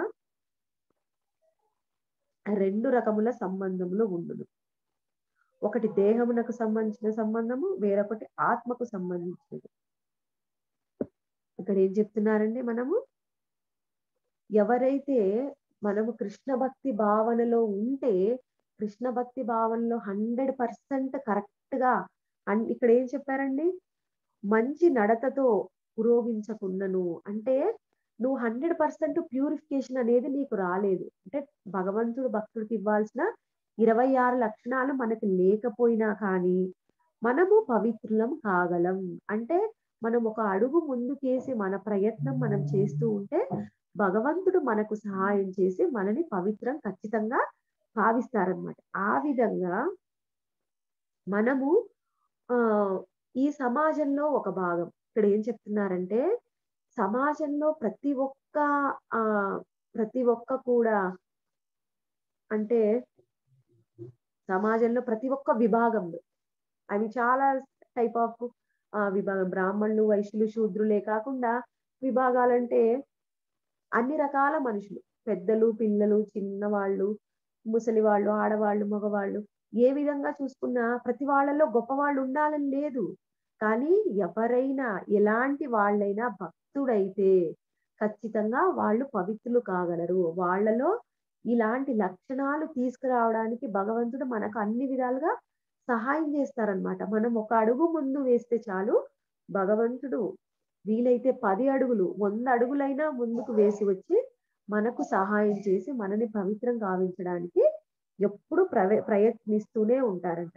రెండు రకముల సంబంధములు ఉండును ఒకటి దేహమునకు సంబంధించిన సంబంధము వేరొకటి ఆత్మకు సంబంధించినది ఇక్కడ ఏం చెప్తున్నారండి మనము ఎవరైతే మనము కృష్ణ భక్తి భావనలో ఉంటే కృష్ణ భక్తి భావనలో హండ్రెడ్ పర్సెంట్ కరెక్ట్ గా అన్- ఇక్కడ ఏం చెప్పారండి మంచి నడతతో పురోగించకున్నను అంటే నువ్వు హండ్రెడ్ పర్సెంట్ ప్యూరిఫికేషన్ అనేది నీకు రాలేదు అంటే భగవంతుడు భక్తుడికి ఇవ్వాల్సిన ఇరవై ఆరు లక్షణాలు మనకు లేకపోయినా కానీ మనము పవిత్రులం కాగలం అంటే మనం ఒక అడుగు ముందుకేసి మన ప్రయత్నం మనం చేస్తూ ఉంటే భగవంతుడు మనకు సహాయం చేసి మనని పవిత్రం ఖచ్చితంగా భావిస్తారనమాట ఆ విధంగా మనము ఆ ఈ సమాజంలో ఒక భాగం ఇక్కడ ఏం చెప్తున్నారంటే సమాజంలో ప్రతి ఒక్క ఆ ప్రతి ఒక్క కూడా అంటే సమాజంలో ప్రతి ఒక్క విభాగంలో అవి చాలా టైప్ ఆఫ్ విభాగం బ్రాహ్మణులు వైశ్యులు శూద్రులే కాకుండా విభాగాలంటే అన్ని రకాల మనుషులు పెద్దలు పిల్లలు చిన్నవాళ్ళు ముసలి వాళ్ళు ఆడవాళ్ళు మగవాళ్ళు ఏ విధంగా చూసుకున్నా ప్రతి వాళ్ళలో గొప్పవాళ్ళు ఉండాలని లేదు కానీ ఎవరైనా ఎలాంటి వాళ్ళైనా భక్తుడైతే ఖచ్చితంగా వాళ్ళు పవిత్రులు కాగలరు వాళ్ళలో ఇలాంటి లక్షణాలు తీసుకురావడానికి భగవంతుడు మనకు అన్ని విధాలుగా సహాయం చేస్తారనమాట మనం ఒక అడుగు ముందు వేస్తే చాలు భగవంతుడు వీలైతే పది అడుగులు వంద అడుగులైనా ముందుకు వేసి వచ్చి మనకు సహాయం చేసి మనని పవిత్రం గావించడానికి ఎప్పుడు ప్రవ ప్రయత్నిస్తూనే ఉంటారంట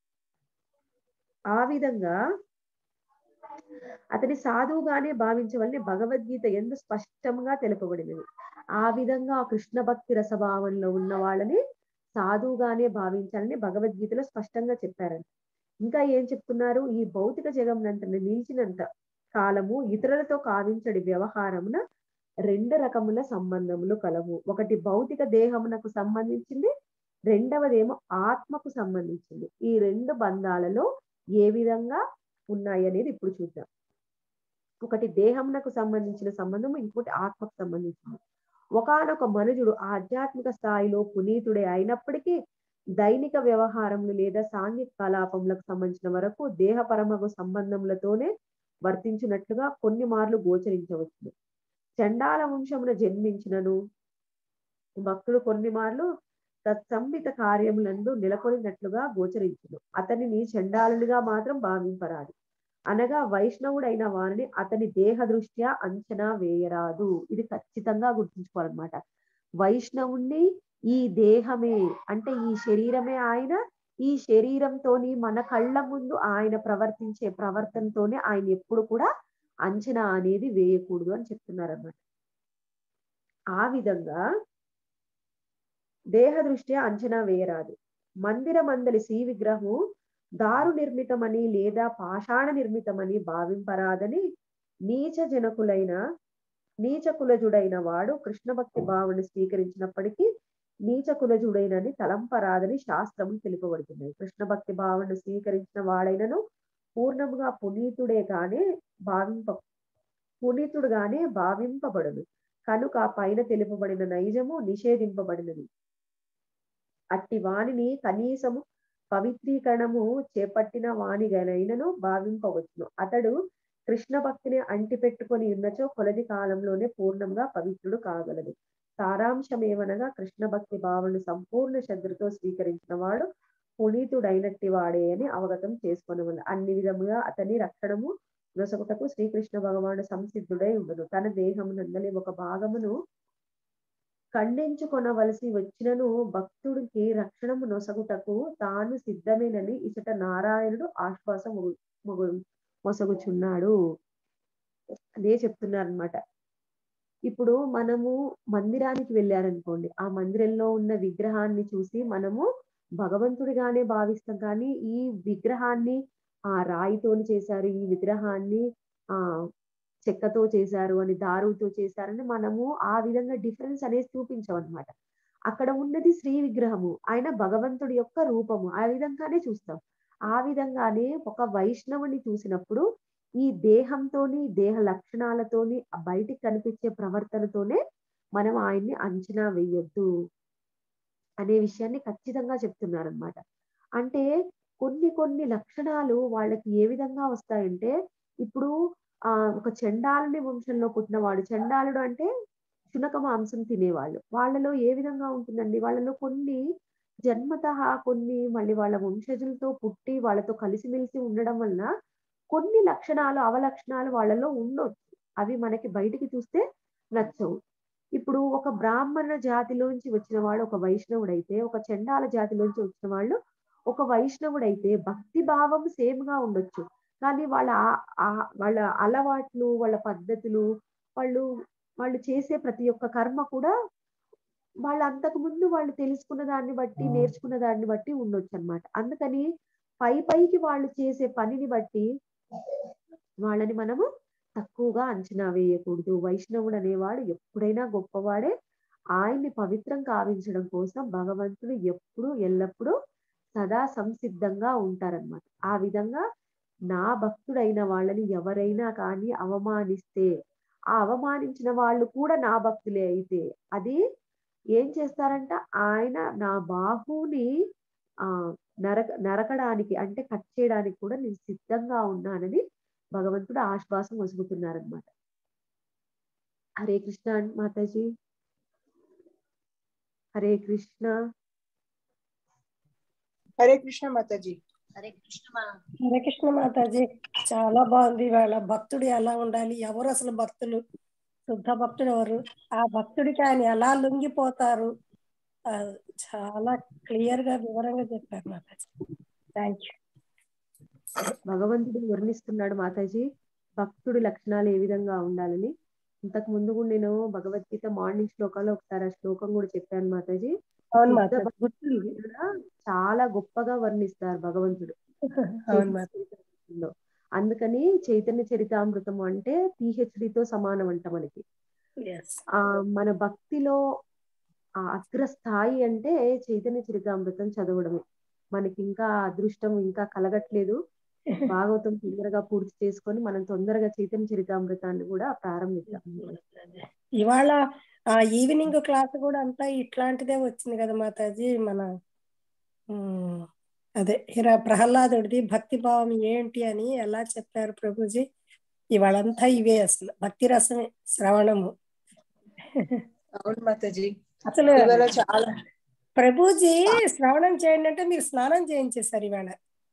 ఆ విధంగా అతని సాధువుగానే భావించవలని భగవద్గీత ఎందు స్పష్టంగా తెలుపబడినది ఆ విధంగా ఆ కృష్ణ భక్తి రసభావంలో ఉన్న వాళ్ళని సాధువుగానే భావించాలని భగవద్గీతలో స్పష్టంగా చెప్పారంట ఇంకా ఏం చెప్తున్నారు ఈ భౌతిక జగమునంత నిలిచినంత కాలము ఇతరులతో కావించడి వ్యవహారమున రెండు రకముల సంబంధములు కలవు ఒకటి భౌతిక దేహమునకు సంబంధించింది రెండవదేమో ఆత్మకు సంబంధించింది ఈ రెండు బంధాలలో ఏ విధంగా ఉన్నాయి అనేది ఇప్పుడు చూద్దాం ఒకటి దేహమునకు సంబంధించిన సంబంధము ఇంకోటి ఆత్మకు సంబంధించింది ఒకానొక మనుజుడు ఆధ్యాత్మిక స్థాయిలో పునీతుడే అయినప్పటికీ దైనిక వ్యవహారములు లేదా సాంఘిక కలాపములకు సంబంధించిన వరకు దేహపరమగు సంబంధములతోనే వర్తించినట్లుగా కొన్ని మార్లు గోచరించవచ్చు చండాల వంశమున జన్మించినను భక్తుడు కొన్ని మార్లు తత్సంబిత కార్యములందు నెలకొనినట్లుగా గోచరించును అతనిని చండాలునిగా మాత్రం భావింపరాదు అనగా వైష్ణవుడైన వారిని అతని దేహ దృష్ట్యా అంచనా వేయరాదు ఇది ఖచ్చితంగా గుర్తుంచుకోవాలన్నమాట వైష్ణవుణ్ణి ఈ దేహమే అంటే ఈ శరీరమే ఆయన ఈ శరీరంతోని మన కళ్ళ ముందు ఆయన ప్రవర్తించే ప్రవర్తనతోనే ఆయన ఎప్పుడు కూడా అంచనా అనేది వేయకూడదు అని చెప్తున్నారన్నమాట ఆ విధంగా దేహ దృష్ట్యా అంచనా వేయరాదు మందిర మందలి శ్రీ విగ్రహము దారు నిర్మితమని లేదా పాషాణ నిర్మితమని భావింపరాదని నీచ జనకులైన నీచ కులజుడైన వాడు కృష్ణ భక్తి భావన స్వీకరించినప్పటికీ నీచ కులజుడైనని తలంపరాదని శాస్త్రము తెలుపబడుతున్నాయి కృష్ణ భక్తి భావన స్వీకరించిన వాడైనను పూర్ణముగా పునీతుడే గానే భావింప పునీతుడుగానే భావింపబడును కనుక పైన తెలుపబడిన నైజము నిషేధింపబడినది అట్టి వాణిని కనీసము పవిత్రీకరణము చేపట్టిన వాణిగనైనను భావింపవచ్చును అతడు కృష్ణ భక్తిని అంటి పెట్టుకొని ఉన్నచో కొలది కాలంలోనే పూర్ణంగా పవిత్రుడు కాగలదు సారాంశం ఏమనగా కృష్ణ భక్తి భావనను సంపూర్ణ శ్రద్ధతో స్వీకరించిన వాడు పునీతుడైనట్టి వాడే అని అవగతం చేసుకొనవల అన్ని విధముగా అతని రక్షణము నొసగుటకు శ్రీకృష్ణ భగవానుడు సంసిద్ధుడై ఉండదు తన దేహమునందలి ఒక భాగమును ఖండించుకొనవలసి వచ్చినను భక్తుడికి రక్షణము నొసగుటకు తాను సిద్ధమేనని ఇచట నారాయణుడు ఆశ్వాసం మొగు- మొగు- మొసగుచున్నాడు అదే చెప్తున్నారనమాట ఇప్పుడు మనము మందిరానికి వెళ్ళారనుకోండి ఆ మందిరంలో ఉన్న విగ్రహాన్ని చూసి మనము భగవంతుడిగానే భావిస్తాం కానీ ఈ విగ్రహాన్ని ఆ రాయితోని చేశారు ఈ విగ్రహాన్ని ఆ చెక్కతో చేశారు అని దారుతో చేశారని మనము ఆ విధంగా డిఫరెన్స్ అనేది చూపించాం అనమాట అక్కడ ఉన్నది శ్రీ విగ్రహము ఆయన భగవంతుడి యొక్క రూపము ఆ విధంగానే చూస్తాం ఆ విధంగానే ఒక వైష్ణవుని చూసినప్పుడు ఈ దేహంతోని దేహ లక్షణాలతోని ఆ బయటికి కనిపించే ప్రవర్తనతోనే మనం ఆయన్ని అంచనా వేయొద్దు అనే విషయాన్ని ఖచ్చితంగా చెప్తున్నారనమాట అంటే కొన్ని కొన్ని లక్షణాలు వాళ్ళకి ఏ విధంగా వస్తాయంటే ఇప్పుడు ఆ ఒక చండాలుని వంశంలో పుట్టినవాడు చండాలుడు అంటే శునక మాంసం తినేవాళ్ళు వాళ్ళలో ఏ విధంగా ఉంటుందండి వాళ్ళలో కొన్ని జన్మత కొన్ని మళ్ళీ వాళ్ళ వంశజులతో పుట్టి వాళ్ళతో కలిసిమెలిసి ఉండడం వలన కొన్ని లక్షణాలు అవలక్షణాలు వాళ్ళలో ఉండొచ్చు అవి మనకి బయటికి చూస్తే నచ్చవు ఇప్పుడు ఒక బ్రాహ్మణ జాతిలోంచి వచ్చిన వాడు ఒక వైష్ణవుడైతే ఒక చండాల జాతిలోంచి వచ్చిన వాళ్ళు ఒక వైష్ణవుడైతే భక్తి భావం సేమ్ గా ఉండొచ్చు కానీ వాళ్ళ ఆ- ఆ- వాళ్ళ అలవాట్లు వాళ్ళ పద్ధతులు వాళ్ళు వాళ్ళు చేసే ప్రతి ఒక్క కర్మ కూడా వాళ్ళ అంతకు ముందు వాళ్ళు తెలుసుకున్న దాన్ని బట్టి నేర్చుకున్న దాన్ని బట్టి ఉండొచ్చు అన్నమాట అందుకని పై పైకి వాళ్ళు చేసే పనిని బట్టి వాళ్ళని మనము తక్కువగా అంచనా వేయకూడదు వైష్ణవుడు అనేవాడు ఎప్పుడైనా గొప్పవాడే ఆయన్ని పవిత్రం కావించడం కోసం భగవంతుడు ఎప్పుడు ఎల్లప్పుడూ సదా సంసిద్ధంగా ఉంటారన్నమాట ఆ విధంగా నా భక్తుడైన వాళ్ళని ఎవరైనా కానీ అవమానిస్తే ఆ అవమానించిన వాళ్ళు కూడా నా భక్తులే అయితే అది ఏం చేస్తారంట ఆయన నా బాహుని ఆ నరక నరకడానికి అంటే కట్ చేయడానికి కూడా నేను సిద్ధంగా ఉన్నానని భగవంతుడు ఆశ్వాసం వసుకుతున్నారనమాట హరే కృష్ణ మాతాజీ హరే కృష్ణ హరే కృష్ణ మాతాజీ హరే కృష్ణ మా- హరే కృష్ణ మాతాజీ చాలా బాగుంది వాళ్ళ భక్తుడు ఎలా ఉండాలి ఎవరు అసలు భక్తులు శుద్ధ భక్తుడు ఎవరు ఆ భక్తుడికి ఆయన ఎలా లొంగిపోతారు ఆ, చాలా క్లియర్ గా వివరంగా చెప్పారు మాతాజీ థ్యాంక్ యూ భగవంతుడు వర్ణిస్తున్నాడు మాతాజీ భక్తుడి లక్షణాలు ఏ విధంగా ఉండాలని ఇంతకు ముందు కూడా నేను భగవద్గీత మార్నింగ్ శ్లోకాల్లో ఒకసారి ఆ శ్లోకం కూడా చెప్పాను మాతాజీ అవును శుద్ధ మాతాజీ భక్తులు కూడా చాలా గొప్పగా వర్ణిస్తారు భగవంతుడు అవును మాతాజీ చైతన్య అందుకని చైతన్య చరితామృతం అంటే PhD తో సమానం అంట మనకి ఎస్ ఆ మన భక్తిలో ఆ అగ్రస్థాయి అంటే చైతన్య చరితామృతం చదవడమే మనకి ఇంకా ఆ అదృష్టం ఇంకా కలగట్లేదు భాగవతం తొందరగా పూర్తి చేసుకొని మనం తొందరగా చైతన్య చరితామృతాన్ని కూడా ప్రారంభిద్దాం ఇవాళ ఆ ఈవినింగ్ క్లాస్ కూడా అంతా ఇట్లాంటిదే వచ్చింది కదా మాతాజీ మన ఉమ్, అదే హిరా ప్రహ్లాదుడిది భక్తి భావం ఏంటి అని ఎలా చెప్పారు ప్రభుజీ ఇవాళంతా ఇవే అసలు భక్తి రసమే శ్రవణము అవును మాతాజీ అసలు ఇవాళ చాలా ప్రభుజీ శ్రవణం చేయండి అంటే మీరు స్నానం చేయించేశారు ఇవాళ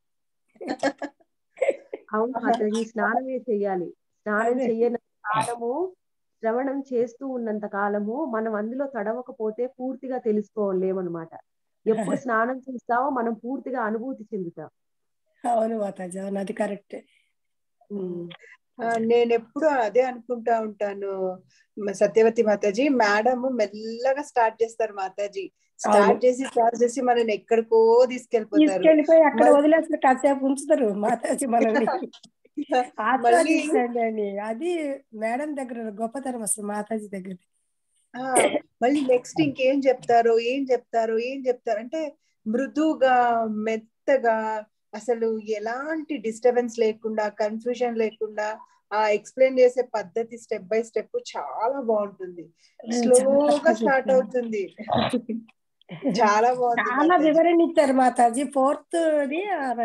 అవును మాతాజీ స్నానమే చెయ్యాలి స్నానం అదే. చెయ్యని కాలము శ్రవణం చేస్తూ ఉన్నంత కాలము మనం అందులో తడవకపోతే పూర్తిగా తెలుసుకోలేమన్నమాట ఎప్పుడు స్నానం చేస్తావో మనం పూర్తిగా అనుభూతి చెందుతాం అవును మాతాజీ అవును అది కరెక్ట్ ఆ, నేను ఎప్పుడు అదే అనుకుంటా ఉంటాను మ- సత్యవతి మాతాజీ మేడం మెల్లగా స్టార్ట్ చేస్తారు మాతాజీ స్టార్ట్ అవును. చేసి స్టార్ట్ చేసి మనల్ని ఎక్కడికో తీసుకెళ్లిపోతారు తీసుకెళ్ళిపోయి అక్కడ మరి- వదిలేసి కాసేపు ఉంచుతారు మాతాజీ మనల్ని ఆస్వాదించండి అని అది మేడం దగ్గర గొప్పతనం అసలు మాతాజీ దగ్గర ఆ, మళ్ళీ నెక్స్ట్ ఇంకేం చెప్తారు ఏం చెప్తారు ఏం చెప్తారు అంటే మృదువుగా మెత్తగా అసలు ఎలాంటి డిస్టర్బెన్స్ లేకుండా కన్ఫ్యూజన్ లేకుండా ఆ ఎక్స్ప్లెయిన్ చేసే పద్ధతి స్టెప్ బై స్టెప్ చాలా బాగుంటుంది స్లోగా స్టార్ట్ అవుతుంది చాలా బాగుంది చాలా మాతాజీ. వివరణ ఇచ్చారు మాతాజీ ఫోర్త్ ది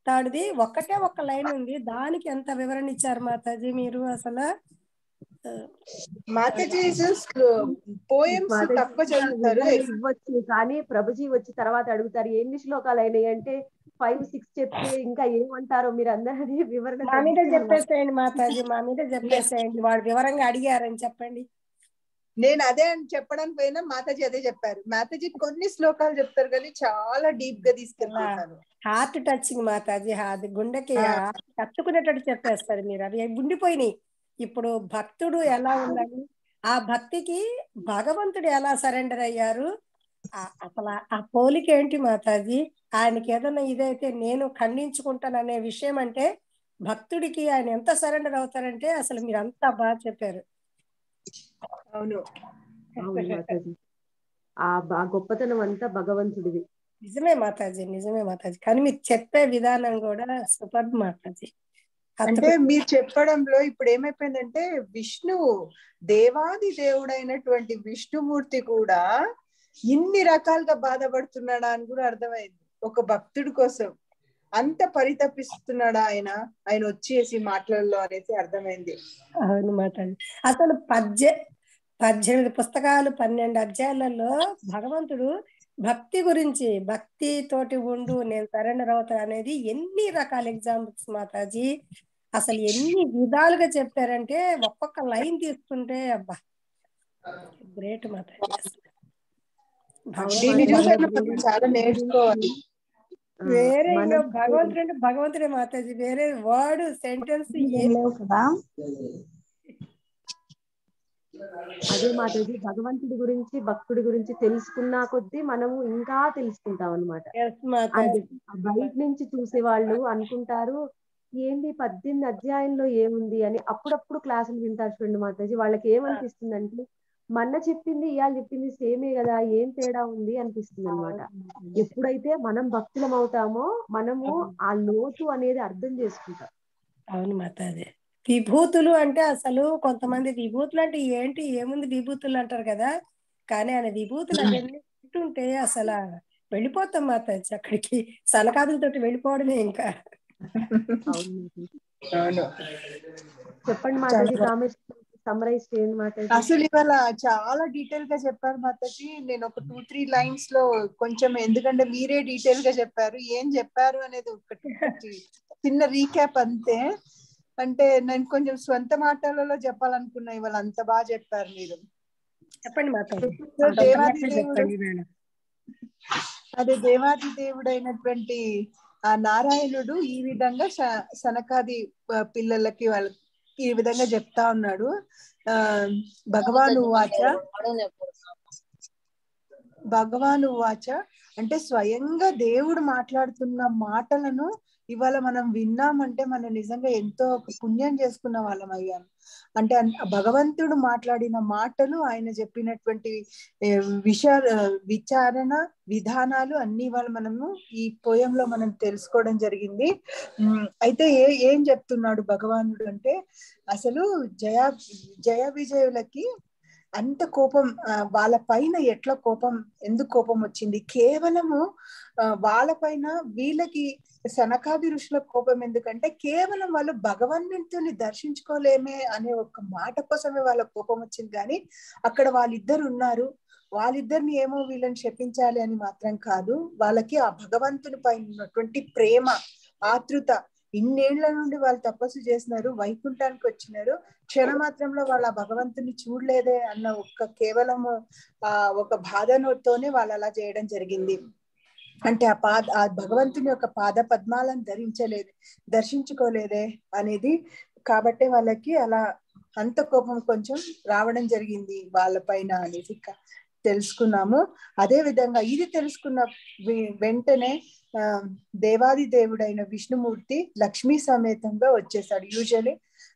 చెప్తాడుది ఒక్కటే ఒక్క లైన్ ఉంది దానికి ఎంత వివరణ ఇచ్చారు మాతాజీ మీరు అసలు ఆ, మాతాజీ పోయమ్స్ మాతాజీ తక్కువ చదువుతారు వివరణ ఇవ్వచ్చు కానీ ప్రభుజీ వచ్చి తర్వాత అడుగుతారు ఎన్ని శ్లోకాలు అయినాయి అంటే ఫైవ్ సిక్స్ చెప్తే ఇంకా ఏమంటారో మీరు అందరూ అదే వివరణ మా మీద తగ్గించమన్నారు. చెప్పేసేయండి మాతాజీ మా మీద చెప్పేసేయండి వాడు వివరంగా అడిగారని చెప్పండి నేను అదే అని చెప్పడానికి పోయినా మాతాజీ అదే చెప్పారు మాతాజీ కొన్ని శ్లోకాలు చెప్తారు కానీ చాలా డీప్ గా తీసుకెళ్తారు హార్ట్ టచింగ్ మాతాజీ అది గుండెకి ఆ. కత్తుకునేటట్టు చెప్పేస్తారు మీరు అవి ఉండిపోయినాయి ఇప్పుడు భక్తుడు ఎలా ఉండాలి ఆ భక్తికి భగవంతుడు ఎలా సరెండర్ అయ్యారు ఆ- అసలు ఆ- ఆ పోలిక ఏంటి మాతాజీ ఆయనకి ఏదైనా ఇదైతే నేను ఖండించుకుంటాను అనే విషయం అంటే భక్తుడికి ఆయన ఎంత సరెండర్ అవుతారంటే అసలు మీరు అంతా బాగా చెప్పారు అవును అవును మాతాజీ ఆ బా గొప్పతనం అంతా భగవంతుడిది నిజమే మాతాజీ నిజమే మాతాజీ కానీ మీరు చెప్పే విధానం కూడా సూపర్ మాతాజీ అంటే మీరు చెప్పడంలో ఇప్పుడు ఏమైపోయిందంటే విష్ణువు దేవాది దేవుడైనటువంటి విష్ణుమూర్తి కూడా ఇన్ని రకాలుగా బాధపడుతున్నాడా అని కూడా అర్థమైంది ఒక భక్తుడి కోసం అంత పరితపిస్తున్నాడా ఆయన ఆయన వచ్చేసి మాటలలో అనేసి అర్థమైంది అవును మాతాజీ అసలు పద్దె పద్దెనిమిది పుస్తకాలు పన్నెండు అధ్యాయాలలో భగవంతుడు భక్తి గురించి భక్తి తోటి ఉండు నేను సరెండర్ అవుతా అనేది ఎన్ని రకాల ఎగ్జాంపుల్స్ మాతాజీ అసలు ఎన్ని విధాలుగా చెప్పారంటే ఒక్కొక్క లైన్ తీసుకుంటే అబ్బా గ్రేట్ మాతాజీ అసలు. దీన్ని చూసి భగవంతుడు మనం చాలా నేర్చుకోవాలి ఆ, వేరే ఇంకా మనకు భగవంతుడు అంటే భగవంతుడే మాతాజీ వేరే వర్డ్ సెంటెన్స్ ఏం లేవు కదా అదే మాతాజీ భగవంతుడి గురించి భక్తుడి గురించి తెలుసుకున్నా కొద్దీ మనము ఇంకా తెలుసుకుంటాం అనమాట ఎస్ మాతాజీ బయట నుంచి చూసే వాళ్ళు అనుకుంటారు ఏంది పద్దెనిమిది అధ్యాయంలో ఏముంది అని అప్పుడప్పుడు క్లాసులు వింటారు చూడండి మాతాజీ వాళ్ళకి ఏమనిపిస్తుంది అంటే మొన్న చెప్పింది ఇవాళ చెప్పింది సేమే కదా ఏం తేడా ఉంది అనిపిస్తుంది అనమాట ఎప్పుడైతే మనం భక్తులం అవుతామో మనము ఆ లోతు అనేది అర్థం చేసుకుంటాం అవును మాతాజీ విభూతులు అంటే అసలు కొంతమంది విభూతులు అంటే ఏంటి ఏముంది విభూతులు అంటారు కదా కానీ ఆయన విభూతులు అవన్నీ వింటుంటే అసలు వెళ్ళిపోతాం మాతాజీ అక్కడికి సనకాదులతోటి వెళ్ళిపోవడమే ఇంకా అవును మాతాజీ. అవును చెప్పండి మాతాజీ కామేష్ సమరైజ్ చేయండి మాతాజీ అసలు ఇవాళ చాలా డీటెయిల్ గా చెప్పారు మాతాజీ నేను ఒక టూ త్రీ లైన్స్ లో కొంచెం ఎందుకంటే మీరే డీటెయిల్ గా చెప్పారు ఏం చెప్పారు అనేది ఒకటి చిన్న రీక్యాప్ అంతే అంటే నేను కొంచెం స్వంత మాటలలో చెప్పాలనుకున్నా ఇవాళ అంత బాగా చెప్పారు మీరు చెప్పండి మాతాజీ సో దేవాది చెప్పండి దేవుడు ఈవేళ. అదే దేవాది దేవుడైనటువంటి ఆ నారాయణుడు ఈ విధంగా స- సనకాది ఆ, పిల్లలకి వాళ్ళకి ఈ విధంగా చెప్తా ఉన్నాడు ఆ భగవాను వాచ భగవాను వాచ అంటే స్వయంగా దేవుడు మాట్లాడుతున్న మాటలను ఇవాళ మనం విన్నామంటే మనం నిజంగా ఎంతో ఒక పుణ్యం చేసుకున్న వాళ్ళం అయ్యాం అంటే అన్- భగవంతుడు మాట్లాడిన మాటలు ఆయన చెప్పినటువంటి ఏ, విచార విచారణ విధానాలు అన్ని ఇవాళ మనము ఈ పోయంలో మనం తెలుసుకోవడం జరిగింది ఉమ్, అయితే ఏ ఏం చెప్తున్నాడు భగవానుడు అంటే అసలు జయ జయ విజయులకి అంత కోపం ఆ, వాళ్ళ పైన ఎట్లా కోపం ఎందుకు కోపం వచ్చింది కేవలము ఆ, వాళ్ళ పైన వీళ్ళకి సనకాది ఋషుల కోపం ఎందుకంటే కేవలం వాళ్ళు భగవంతుని దర్శించుకోలేమే అనే ఒక మాట కోసమే వాళ్ళ కోపం వచ్చింది కానీ అక్కడ వాళ్ళిద్దరు ఉన్నారు వాళ్ళిద్దరిని ఏమో వీళ్ళని శపించాలి అని మాత్రం కాదు వాళ్ళకి ఆ భగవంతుని పైన ఉన్నటువంటి ప్రేమ ఆతృత ఇన్నేళ్ల నుండి వాళ్ళు తపస్సు చేసినారు వైకుంఠానికి వచ్చినారు క్షణమాత్రంలో వాళ్ళ ఆ భగవంతుని చూడలేదే అన్న ఒక్క కేవలము ఆ ఒక బాధతోనే వాళ్ళు అలా చేయడం జరిగింది అంటే ఆ పాద ఆ భగవంతుని యొక్క పాద పద్మాలను ధరించలేదు దర్శించుకోలేదే అనేది కాబట్టే వాళ్ళకి అలా అంత కోపం కొంచెం రావడం జరిగింది వాళ్ళ పైన అనేది క- తెలుసుకున్నాము అదే విధంగా ఇది తెలుసుకున్న వె- వెంటనే ఆ దేవాది దేవుడైన విష్ణుమూర్తి లక్ష్మీ సమేతంగా వచ్చేసాడు యూజువలీ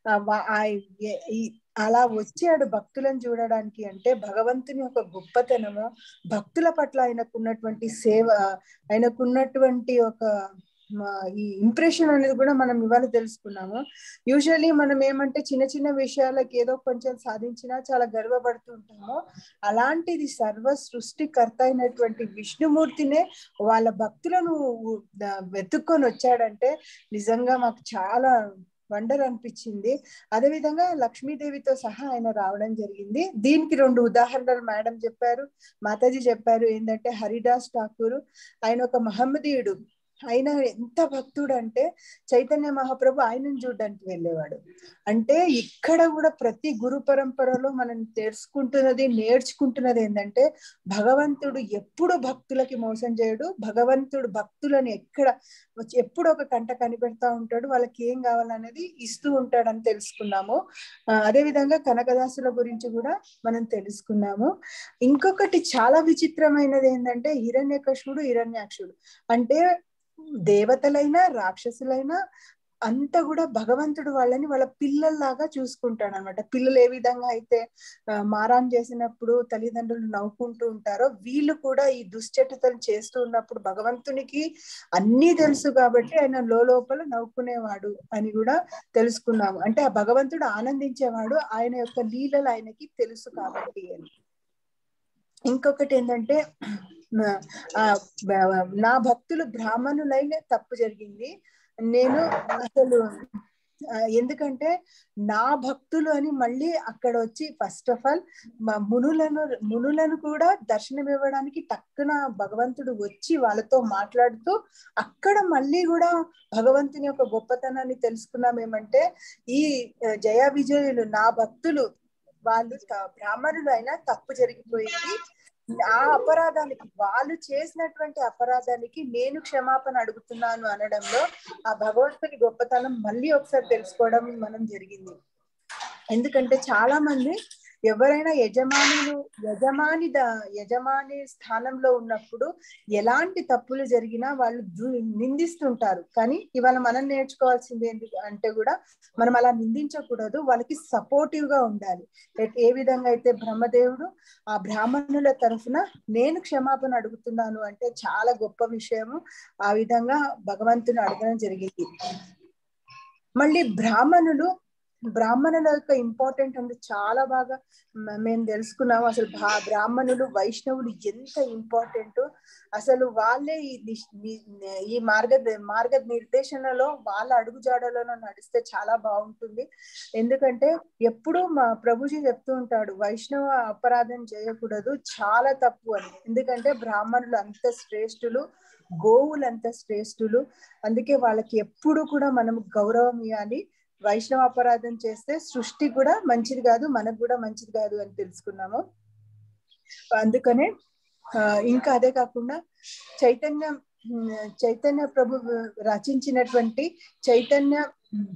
అలా వచ్చాడు భక్తులను చూడడానికి అంటే భగవంతుని యొక్క గొప్పతనము భక్తుల పట్ల ఆయనకున్నటువంటి సేవ ఆయనకున్నటువంటి ఒక మ- ఈ ఇంప్రెషన్ అనేది కూడా మనం ఇవాళ తెలుసుకున్నాము యూజువల్లీ మనం ఏమంటే చిన్న చిన్న విషయాలకు ఏదో కొంచెం సాధించినా చాలా గర్వపడుతూ ఉంటాము అలాంటిది సర్వ సృష్టికర్త అయినటువంటి విష్ణుమూర్తినే వాళ్ళ భక్తులను ఉ- ద- వెతుక్కొని వచ్చాడంటే నిజంగా మాకు చాలా వండర్ అనిపించింది అదేవిధంగా లక్ష్మీదేవితో సహా ఆయన రావడం జరిగింది దీనికి రెండు ఉదాహరణలు మేడం చెప్పారు మాతాజీ చెప్పారు ఏంటంటే హరిదాస్ ఠాకూర్ ఆయన ఒక మహమ్మదీయుడు ఆయన ఎంత భక్తుడు అంటే చైతన్య మహాప్రభు ఆయనను చూడడానికి వెళ్ళేవాడు అంటే ఇక్కడ కూడా ప్రతి గురు పరంపరలో మనం తెలుసుకుంటున్నది నేర్చుకుంటున్నది ఏంటంటే భగవంతుడు ఎప్పుడు భక్తులకి మోసం చేయడు భగవంతుడు భక్తులని ఎక్కడ ఎప్పుడు ఒక కంట కనిపెడతా ఉంటాడు వాళ్ళకి ఏం కావాలనేది ఇస్తూ ఉంటాడని తెలుసుకున్నాము ఆ, అదే విధంగా కనకదాసుల గురించి కూడా మనం తెలుసుకున్నాము ఇంకొకటి చాలా విచిత్రమైనది ఏంటంటే హిరణ్యకశుడు హిరణ్యాక్షుడు అంటే దేవతలైనా రాక్షసులైనా అంతా కూడా భగవంతుడు వాళ్ళని వాళ్ళ పిల్లల్లాగా చూసుకుంటాడు అనమాట పిల్లలు ఏ విధంగా అయితే ఆ, మారాన్ చేసినప్పుడు తల్లిదండ్రులు నవ్వుకుంటూ ఉంటారో వీళ్ళు కూడా ఈ దుశ్చటతలు చేస్తూ ఉన్నప్పుడు భగవంతునికి అన్నీ తెలుసు కాబట్టి ఆయన లోపల నవ్వుకునేవాడు అని కూడా తెలుసుకున్నాము అంటే ఆ భగవంతుడు ఆనందించేవాడు ఆయన యొక్క లీలలు ఆయనకి తెలుసు కాబట్టి అని ఇంకొకటి ఏంటంటే ఆ, బ- నా భక్తులు బ్రాహ్మణులైన తప్పు జరిగింది నేను అసలు ఆ, ఎందుకంటే నా భక్తులు అని మళ్ళీ అక్కడ వచ్చి ఫస్ట్ ఆఫ్ ఆల్ మునులను మునులను కూడా దర్శనం ఇవ్వడానికి టక్కున భగవంతుడు వచ్చి వాళ్ళతో మాట్లాడుతూ అక్కడ మళ్ళీ కూడా భగవంతుని యొక్క గొప్పతనాన్ని తెలుసుకున్నాం ఏమంటే ఈ ఆ, జయ విజయులు నా భక్తులు వాళ్ళు త- బ్రాహ్మణులు అయినా తప్పు జరిగిపోయింది ఆ అపరాధానికి వాళ్ళు చేసినటువంటి అపరాధానికి నేను క్షమాపణ అడుగుతున్నాను అనడంలో ఆ భగవంతుని గొప్పతనం మళ్ళీ ఒకసారి తెలుసుకోవడం మనం జరిగింది ఎందుకంటే చాలా మంది ఎవరైనా యజమానులు యజమాని ద యజమాని స్థానంలో ఉన్నప్పుడు ఎలాంటి తప్పులు జరిగినా వాళ్ళు దు- నిందిస్తుంటారు కానీ ఇవాళ మనం నేర్చుకోవాల్సింది ఏంటి అంటే కూడా మనం అలా నిందించకూడదు వాళ్ళకి సపోర్టివ్ గా ఉండాలి ఎట్- ఏ విధంగా అయితే బ్రహ్మదేవుడు ఆ బ్రాహ్మణుల తరఫున నేను క్షమాపణ అడుగుతున్నాను అంటే చాలా గొప్ప విషయము ఆ విధంగా భగవంతుని అడగడం జరిగింది మళ్ళీ బ్రాహ్మణులు బ్రాహ్మణుల యొక్క ఇంపార్టెంట్ అంటే చాలా బాగా మ- మేము తెలుసుకున్నాము అసలు భా- బ్రాహ్మణులు వైష్ణవులు ఎంత ఇంపార్టెంట్ అసలు వాళ్ళే ఈ దిశ్- ని- ఈ మార్గ మార్గ నిర్దేశనలో వాళ్ళ అడుగుజాడలలో నడిస్తే చాలా బాగుంటుంది ఎందుకంటే ఎప్పుడు మా ప్రభుజీ చెప్తూ ఉంటాడు వైష్ణవ అపరాధం చేయకూడదు చాలా తప్పు అని ఎందుకంటే బ్రాహ్మణులు అంత శ్రేష్ఠులు గోవులు అంత శ్రేష్ఠులు అందుకే వాళ్ళకి ఎప్పుడు కూడా మనం గౌరవం ఇవ్వాలి వైష్ణవ అపరాధం చేస్తే సృష్టి కూడా మంచిది కాదు మనకు కూడా మంచిది కాదు అని తెలుసుకున్నాము అందుకనే ఆ, ఇంకా అదే కాకుండా చైతన్య ఉమ్, చైతన్య ప్రభు రచించినటువంటి చైతన్య ఉమ్,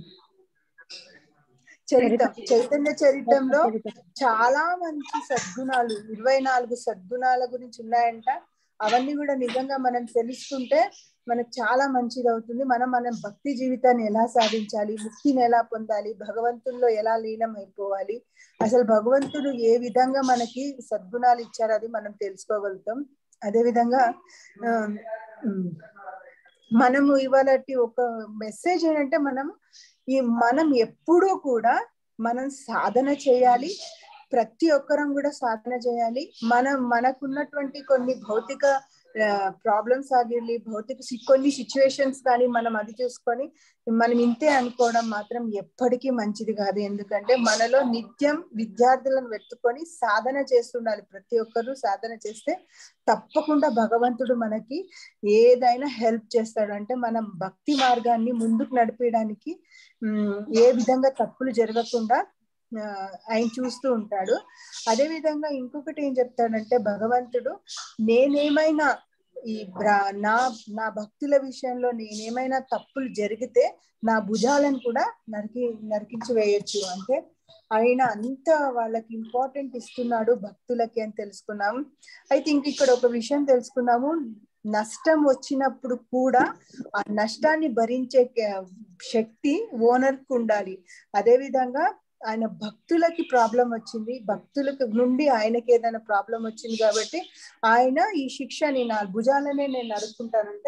చరితం చైతన్య చరితంలో చాలా మంచి సద్గుణాలు ఇరవై నాలుగు సద్గుణాల గురించి ఉన్నాయంట అవన్నీ కూడా నిజంగా మనం తెలుసుకుంటే మనకు చాలా మంచిది అవుతుంది మనం మన భక్తి జీవితాన్ని ఎలా సాధించాలి ముక్తిని ఎలా పొందాలి భగవంతుల్లో ఎలా లీనం అయిపోవాలి అసలు భగవంతుడు ఏ విధంగా మనకి సద్గుణాలు ఇచ్చారో అది మనం తెలుసుకోగలుగుతాం అదే విధంగా ఆ, ఉమ్, మనము ఇవాళ ఒక మెసేజ్ ఏంటంటే మనం ఈ మనం ఎప్పుడూ కూడా మనం సాధన చేయాలి ప్రతి ఒక్కరం కూడా సాధన చేయాలి మనం మనకున్నటువంటి కొన్ని భౌతిక ప్రాబ్లమ్స్ ఆగిర్లి భౌతిక సి- కొన్ని సిచ్యువేషన్స్ కానీ మనం అది చూసుకొని మనం ఇంతే అనుకోవడం మాత్రం ఎప్పటికీ మంచిది కాదు ఎందుకంటే మనలో నిత్యం విద్యార్థులను వెతుకొని సాధన చేస్తుండాలి ప్రతి ఒక్కరు సాధన చేస్తే తప్పకుండా భగవంతుడు మనకి ఏదైనా హెల్ప్ చేస్తాడు అంటే మనం భక్తి మార్గాన్ని ముందుకు నడిపేయడానికి ఉమ్, ఏ విధంగా తప్పులు జరగకుండా ఆ, ఆయన చూస్తూ ఉంటాడు అదే విధంగా ఇంకొకటి ఏం చెప్తాడంటే భగవంతుడు నేనేమైనా ఈ బ్రా నా నా భక్తుల విషయంలో నేనేమైనా తప్పులు జరిగితే నా భుజాలను కూడా నరికి నరికించి వేయొచ్చు అంటే ఆయన అంత వాళ్ళకి ఇంపార్టెంట్ ఇస్తున్నాడు భక్తులకి అని తెలుసుకున్నాం అయితే ఇంక ఇక్కడ ఒక విషయం తెలుసుకున్నాము నష్టం వచ్చినప్పుడు కూడా ఆ నష్టాన్ని భరించే క- శక్తి ఓనర్ కు ఉండాలి అదే విధంగా ఆయన భక్తులకి ప్రాబ్లం వచ్చింది భక్తులకు నుండి ఆయనకి ఏదైనా ప్రాబ్లం వచ్చింది కాబట్టి ఆయన ఈ శిక్షని నా భుజాలనే నేను నడుపుకుంటానంటే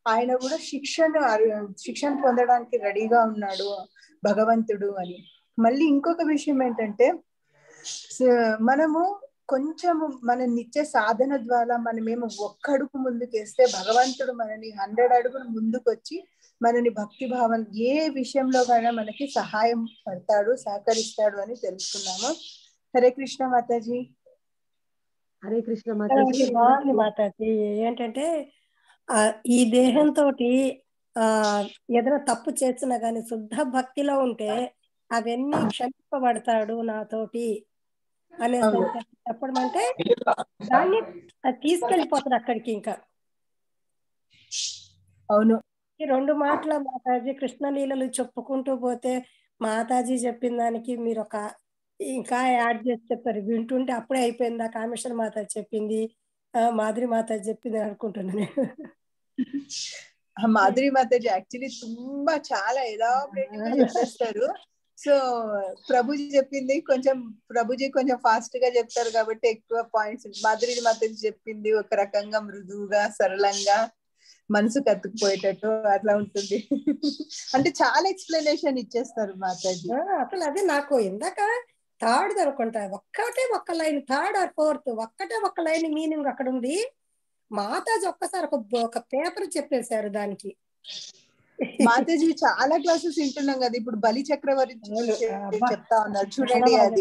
ఆయన కూడా శిక్షను అరు- శిక్షణ పొందడానికి రెడీగా ఉన్నాడు భగవంతుడు అని మళ్ళీ ఇంకొక విషయం ఏంటంటే స- మనము కొంచెము మన నిత్య సాధన ద్వారా మనమేమో ఒక్క అడుగు ముందుకేస్తే భగవంతుడు మనని హండ్రెడ్ అడుగులు ముందుకొచ్చి మనని భక్తి భావం ఏ విషయంలో అయినా మనకి సహాయం పడతాడు సహకరిస్తాడు అని తెలుసుకున్నాము హరే కృష్ణ మాతాజీ హరే కృష్ణ అది మాతాజీ బాగుంది మాతాజీ ఏంటంటే ఆ ఈ దేహంతో ఆ ఏదైనా తప్పు చేసినా గాని శుద్ధ భక్తిలో ఉంటే అవన్నీ క్షమింపబడతాడు నాతోటి అనే అవును. సంగతి చెప్పడం అంటే దాన్ని అది తీసుకెళ్ళిపోతాడు అక్కడికి ఇంకా అవును ఈ రెండు మాటల మాతాజీ కృష్ణలీలలు చెప్పుకుంటూ పోతే మాతాజీ చెప్పిన దానికి మీరు ఒక ఇంకా యాడ్ చేసి చెప్తారు వింటుంటే అప్పుడే అయిపోయిందా కామేశ్వర మాతాజీ చెప్పింది ఆ, మాధురి మాతాజీ చెప్పింది అనుకుంటున్నాను నేను. ఆ మాధురి మాతాజీ యాక్చువల్లీ ತುಂಬಾ చాలా ఎలాబరేటివ్ గా చెప్పేస్తారు సో ప్రభుజీ చెప్పింది కొంచెం ప్రభుజీ కొంచెం ఫాస్ట్ గా చెప్తారు కాబట్టి ఎక్కువ పాయింట్స్ మాధురి మాతాజీ చెప్పింది ఒక రకంగా మృదువుగా సరళంగా మనసు కత్తుకుపోయేటట్టు అట్లా ఉంటుంది అంటే చాలా ఎక్స్ప్లెనేషన్ ఇచ్చేస్తారు మాతాజీ ఆ, అసలు అదే నాకు ఇందాక థర్డ్ అనుకుంటా ఒక్కటే ఒక్క లైన్ థర్డ్ ఆర్ ఫోర్త్ ఒక్కటే ఒక్క లైన్ మీనింగ్ అక్కడ ఉంది మాతాజీ ఒక్కసారి ఒక ఒక పేపర్ చెప్పేశారు దానికి మాతాజీ చాలా క్లాసెస్ వింటున్నాం కదా ఇప్పుడు బలి చక్రవర్తి అవును, చె- అబ్బా. చెప్తా ఉన్నారు చూడండి అది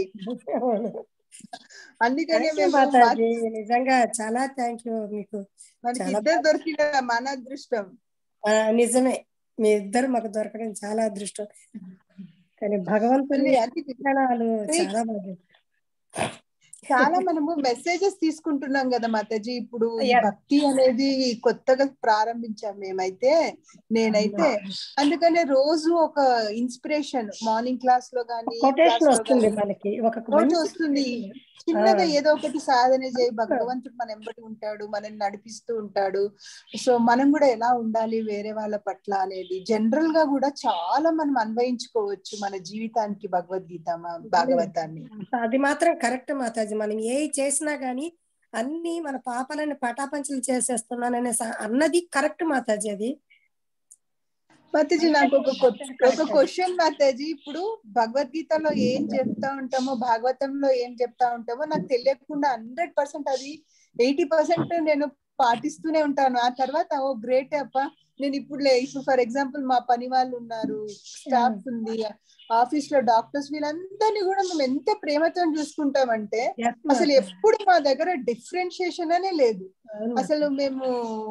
అందుకనే Thank you, మేము మాతాజీ నిజంగా చాలా థ్యాంక్ యూ మీకు మనకి చాలా ఇద్దరు దొరికిన మన అదృష్టం ఆ, నిజమే మీ ఇద్దరు మాకు దొరకడం చాలా అదృష్టం కానీ భగవంతుని మళ్ళీ అన్ని విధానాలు చాలా బాగుంది చాలా మనము మెసేజెస్ తీసుకుంటున్నాం కదా మాతాజీ ఇప్పుడు ఈ Yes. భక్తి అనేది కొత్తగా ప్రారంభించాం మేమైతే నేనైతే అందుకనే రోజు ఒక ఇన్స్పిరేషన్ మార్నింగ్ క్లాస్ లో గానీ కొటేషన్ వస్తుంది మనకి ఒక రోజు మంచి వస్తుంది చిన్నగా ఆ. ఏదో ఒకటి సాధన చేయి భగవంతుడు మన ఎంబటి ఉంటాడు మనల్ని నడిపిస్తూ ఉంటాడు సో మనం కూడా ఎలా ఉండాలి వేరే వాళ్ళ పట్ల అనేది జనరల్ గా కూడా చాలా మనం అన్వయించుకోవచ్చు మన జీవితానికి భగవద్గీత మా- భాగవతాన్ని అది మాత్రం కరెక్ట్ మాతాజీ మనం ఏ చేసినా గానీ అన్ని మన పాపాలని పటాపంచలు చేసేస్తున్నాననే స- అన్నది కరెక్ట్ మాతాజీ అది మాతాజీ నాకు ఒక కొ- ఒక క్వశ్చన్ మాతాజీ ఇప్పుడు భగవద్గీతలో ఏం చెప్తా ఉంటామో భాగవతంలో ఏం చెప్తా ఉంటామో నాకు తెలియకుండా హండ్రెడ్ పర్సెంట్ అది ఎయిటీ పర్సెంట్ నేను పాటిస్తూనే ఉంటాను ఆ తర్వాత ఓ గ్రేట్ అప్ప నేను ఇప్పుడు లే- ఇప్పుడు ఫర్ ఎగ్జాంపుల్ మా పని వాళ్ళు ఉన్నారు స్టాఫ్ ఉంది ఆఫీస్ లో డాక్టర్స్ వీళ్ళందరినీ కూడా మేము ఎంత ప్రేమతో చూసుకుంటామంటే Yes, అసలు మాతాజీ. ఎప్పుడు మా దగ్గర డిఫరెన్షియేషన్ అనే లేదు అవును అసలు మేము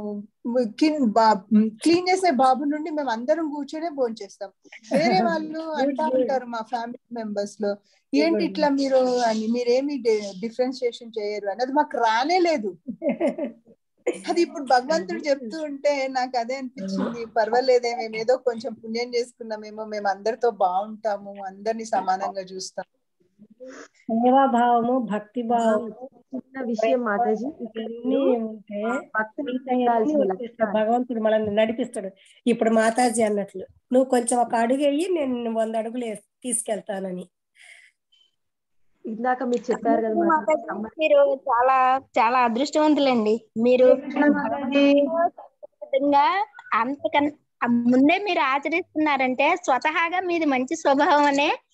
క్లీన్ చేసే బాబు నుండి మేము అందరం కూర్చొనే భోజనం చేస్తాం వేరే వాళ్ళు అంటా good. ఉంటారు మా ఫ్యామిలీ మెంబర్స్ లో ఏంటి good. ఇట్లా మీరు అని మీరేమి డిఫరెన్షియేషన్ చేయరు అని అది మాకు రానే లేదు అది ఇప్పుడు భగవంతుడు చెప్తూ ఉంటే నాకు అదే అనిపించింది పర్వాలేదే మేము ఏదో కొంచెం పుణ్యం చేసుకున్నామేమో మేము అందరితో బాగుంటాము అందరినీ సమానంగా చూస్తాం సేవాభావము భక్తి భావము చిన్న విషయం మాతాజీ ఇవన్నీ ఉంటే భక్తి మిగతా అన్ని ఉండాల్సిన వచ్చేస్తాయి. లక్షణాలు. భగవంతుడు మనల్ని నడిపిస్తాడు ఇప్పుడు మాతాజీ అన్నట్లు నువ్వు కొంచెం ఒక అడుగు అయ్యి నేను నిన్ను వంద అడుగులు వేసి తీసుకెళ్తానని ఇందాక మీరు చెప్పారు కదా మాతాజీ సమ్మ- మీరు చాలా చాలా అదృష్టవంతులండి మీరు విధంగా అంతకన్నా ముందే మీరు ఆచరిస్తున్నారంటే స్వతహాగా మీది మంచి స్వభావం అనే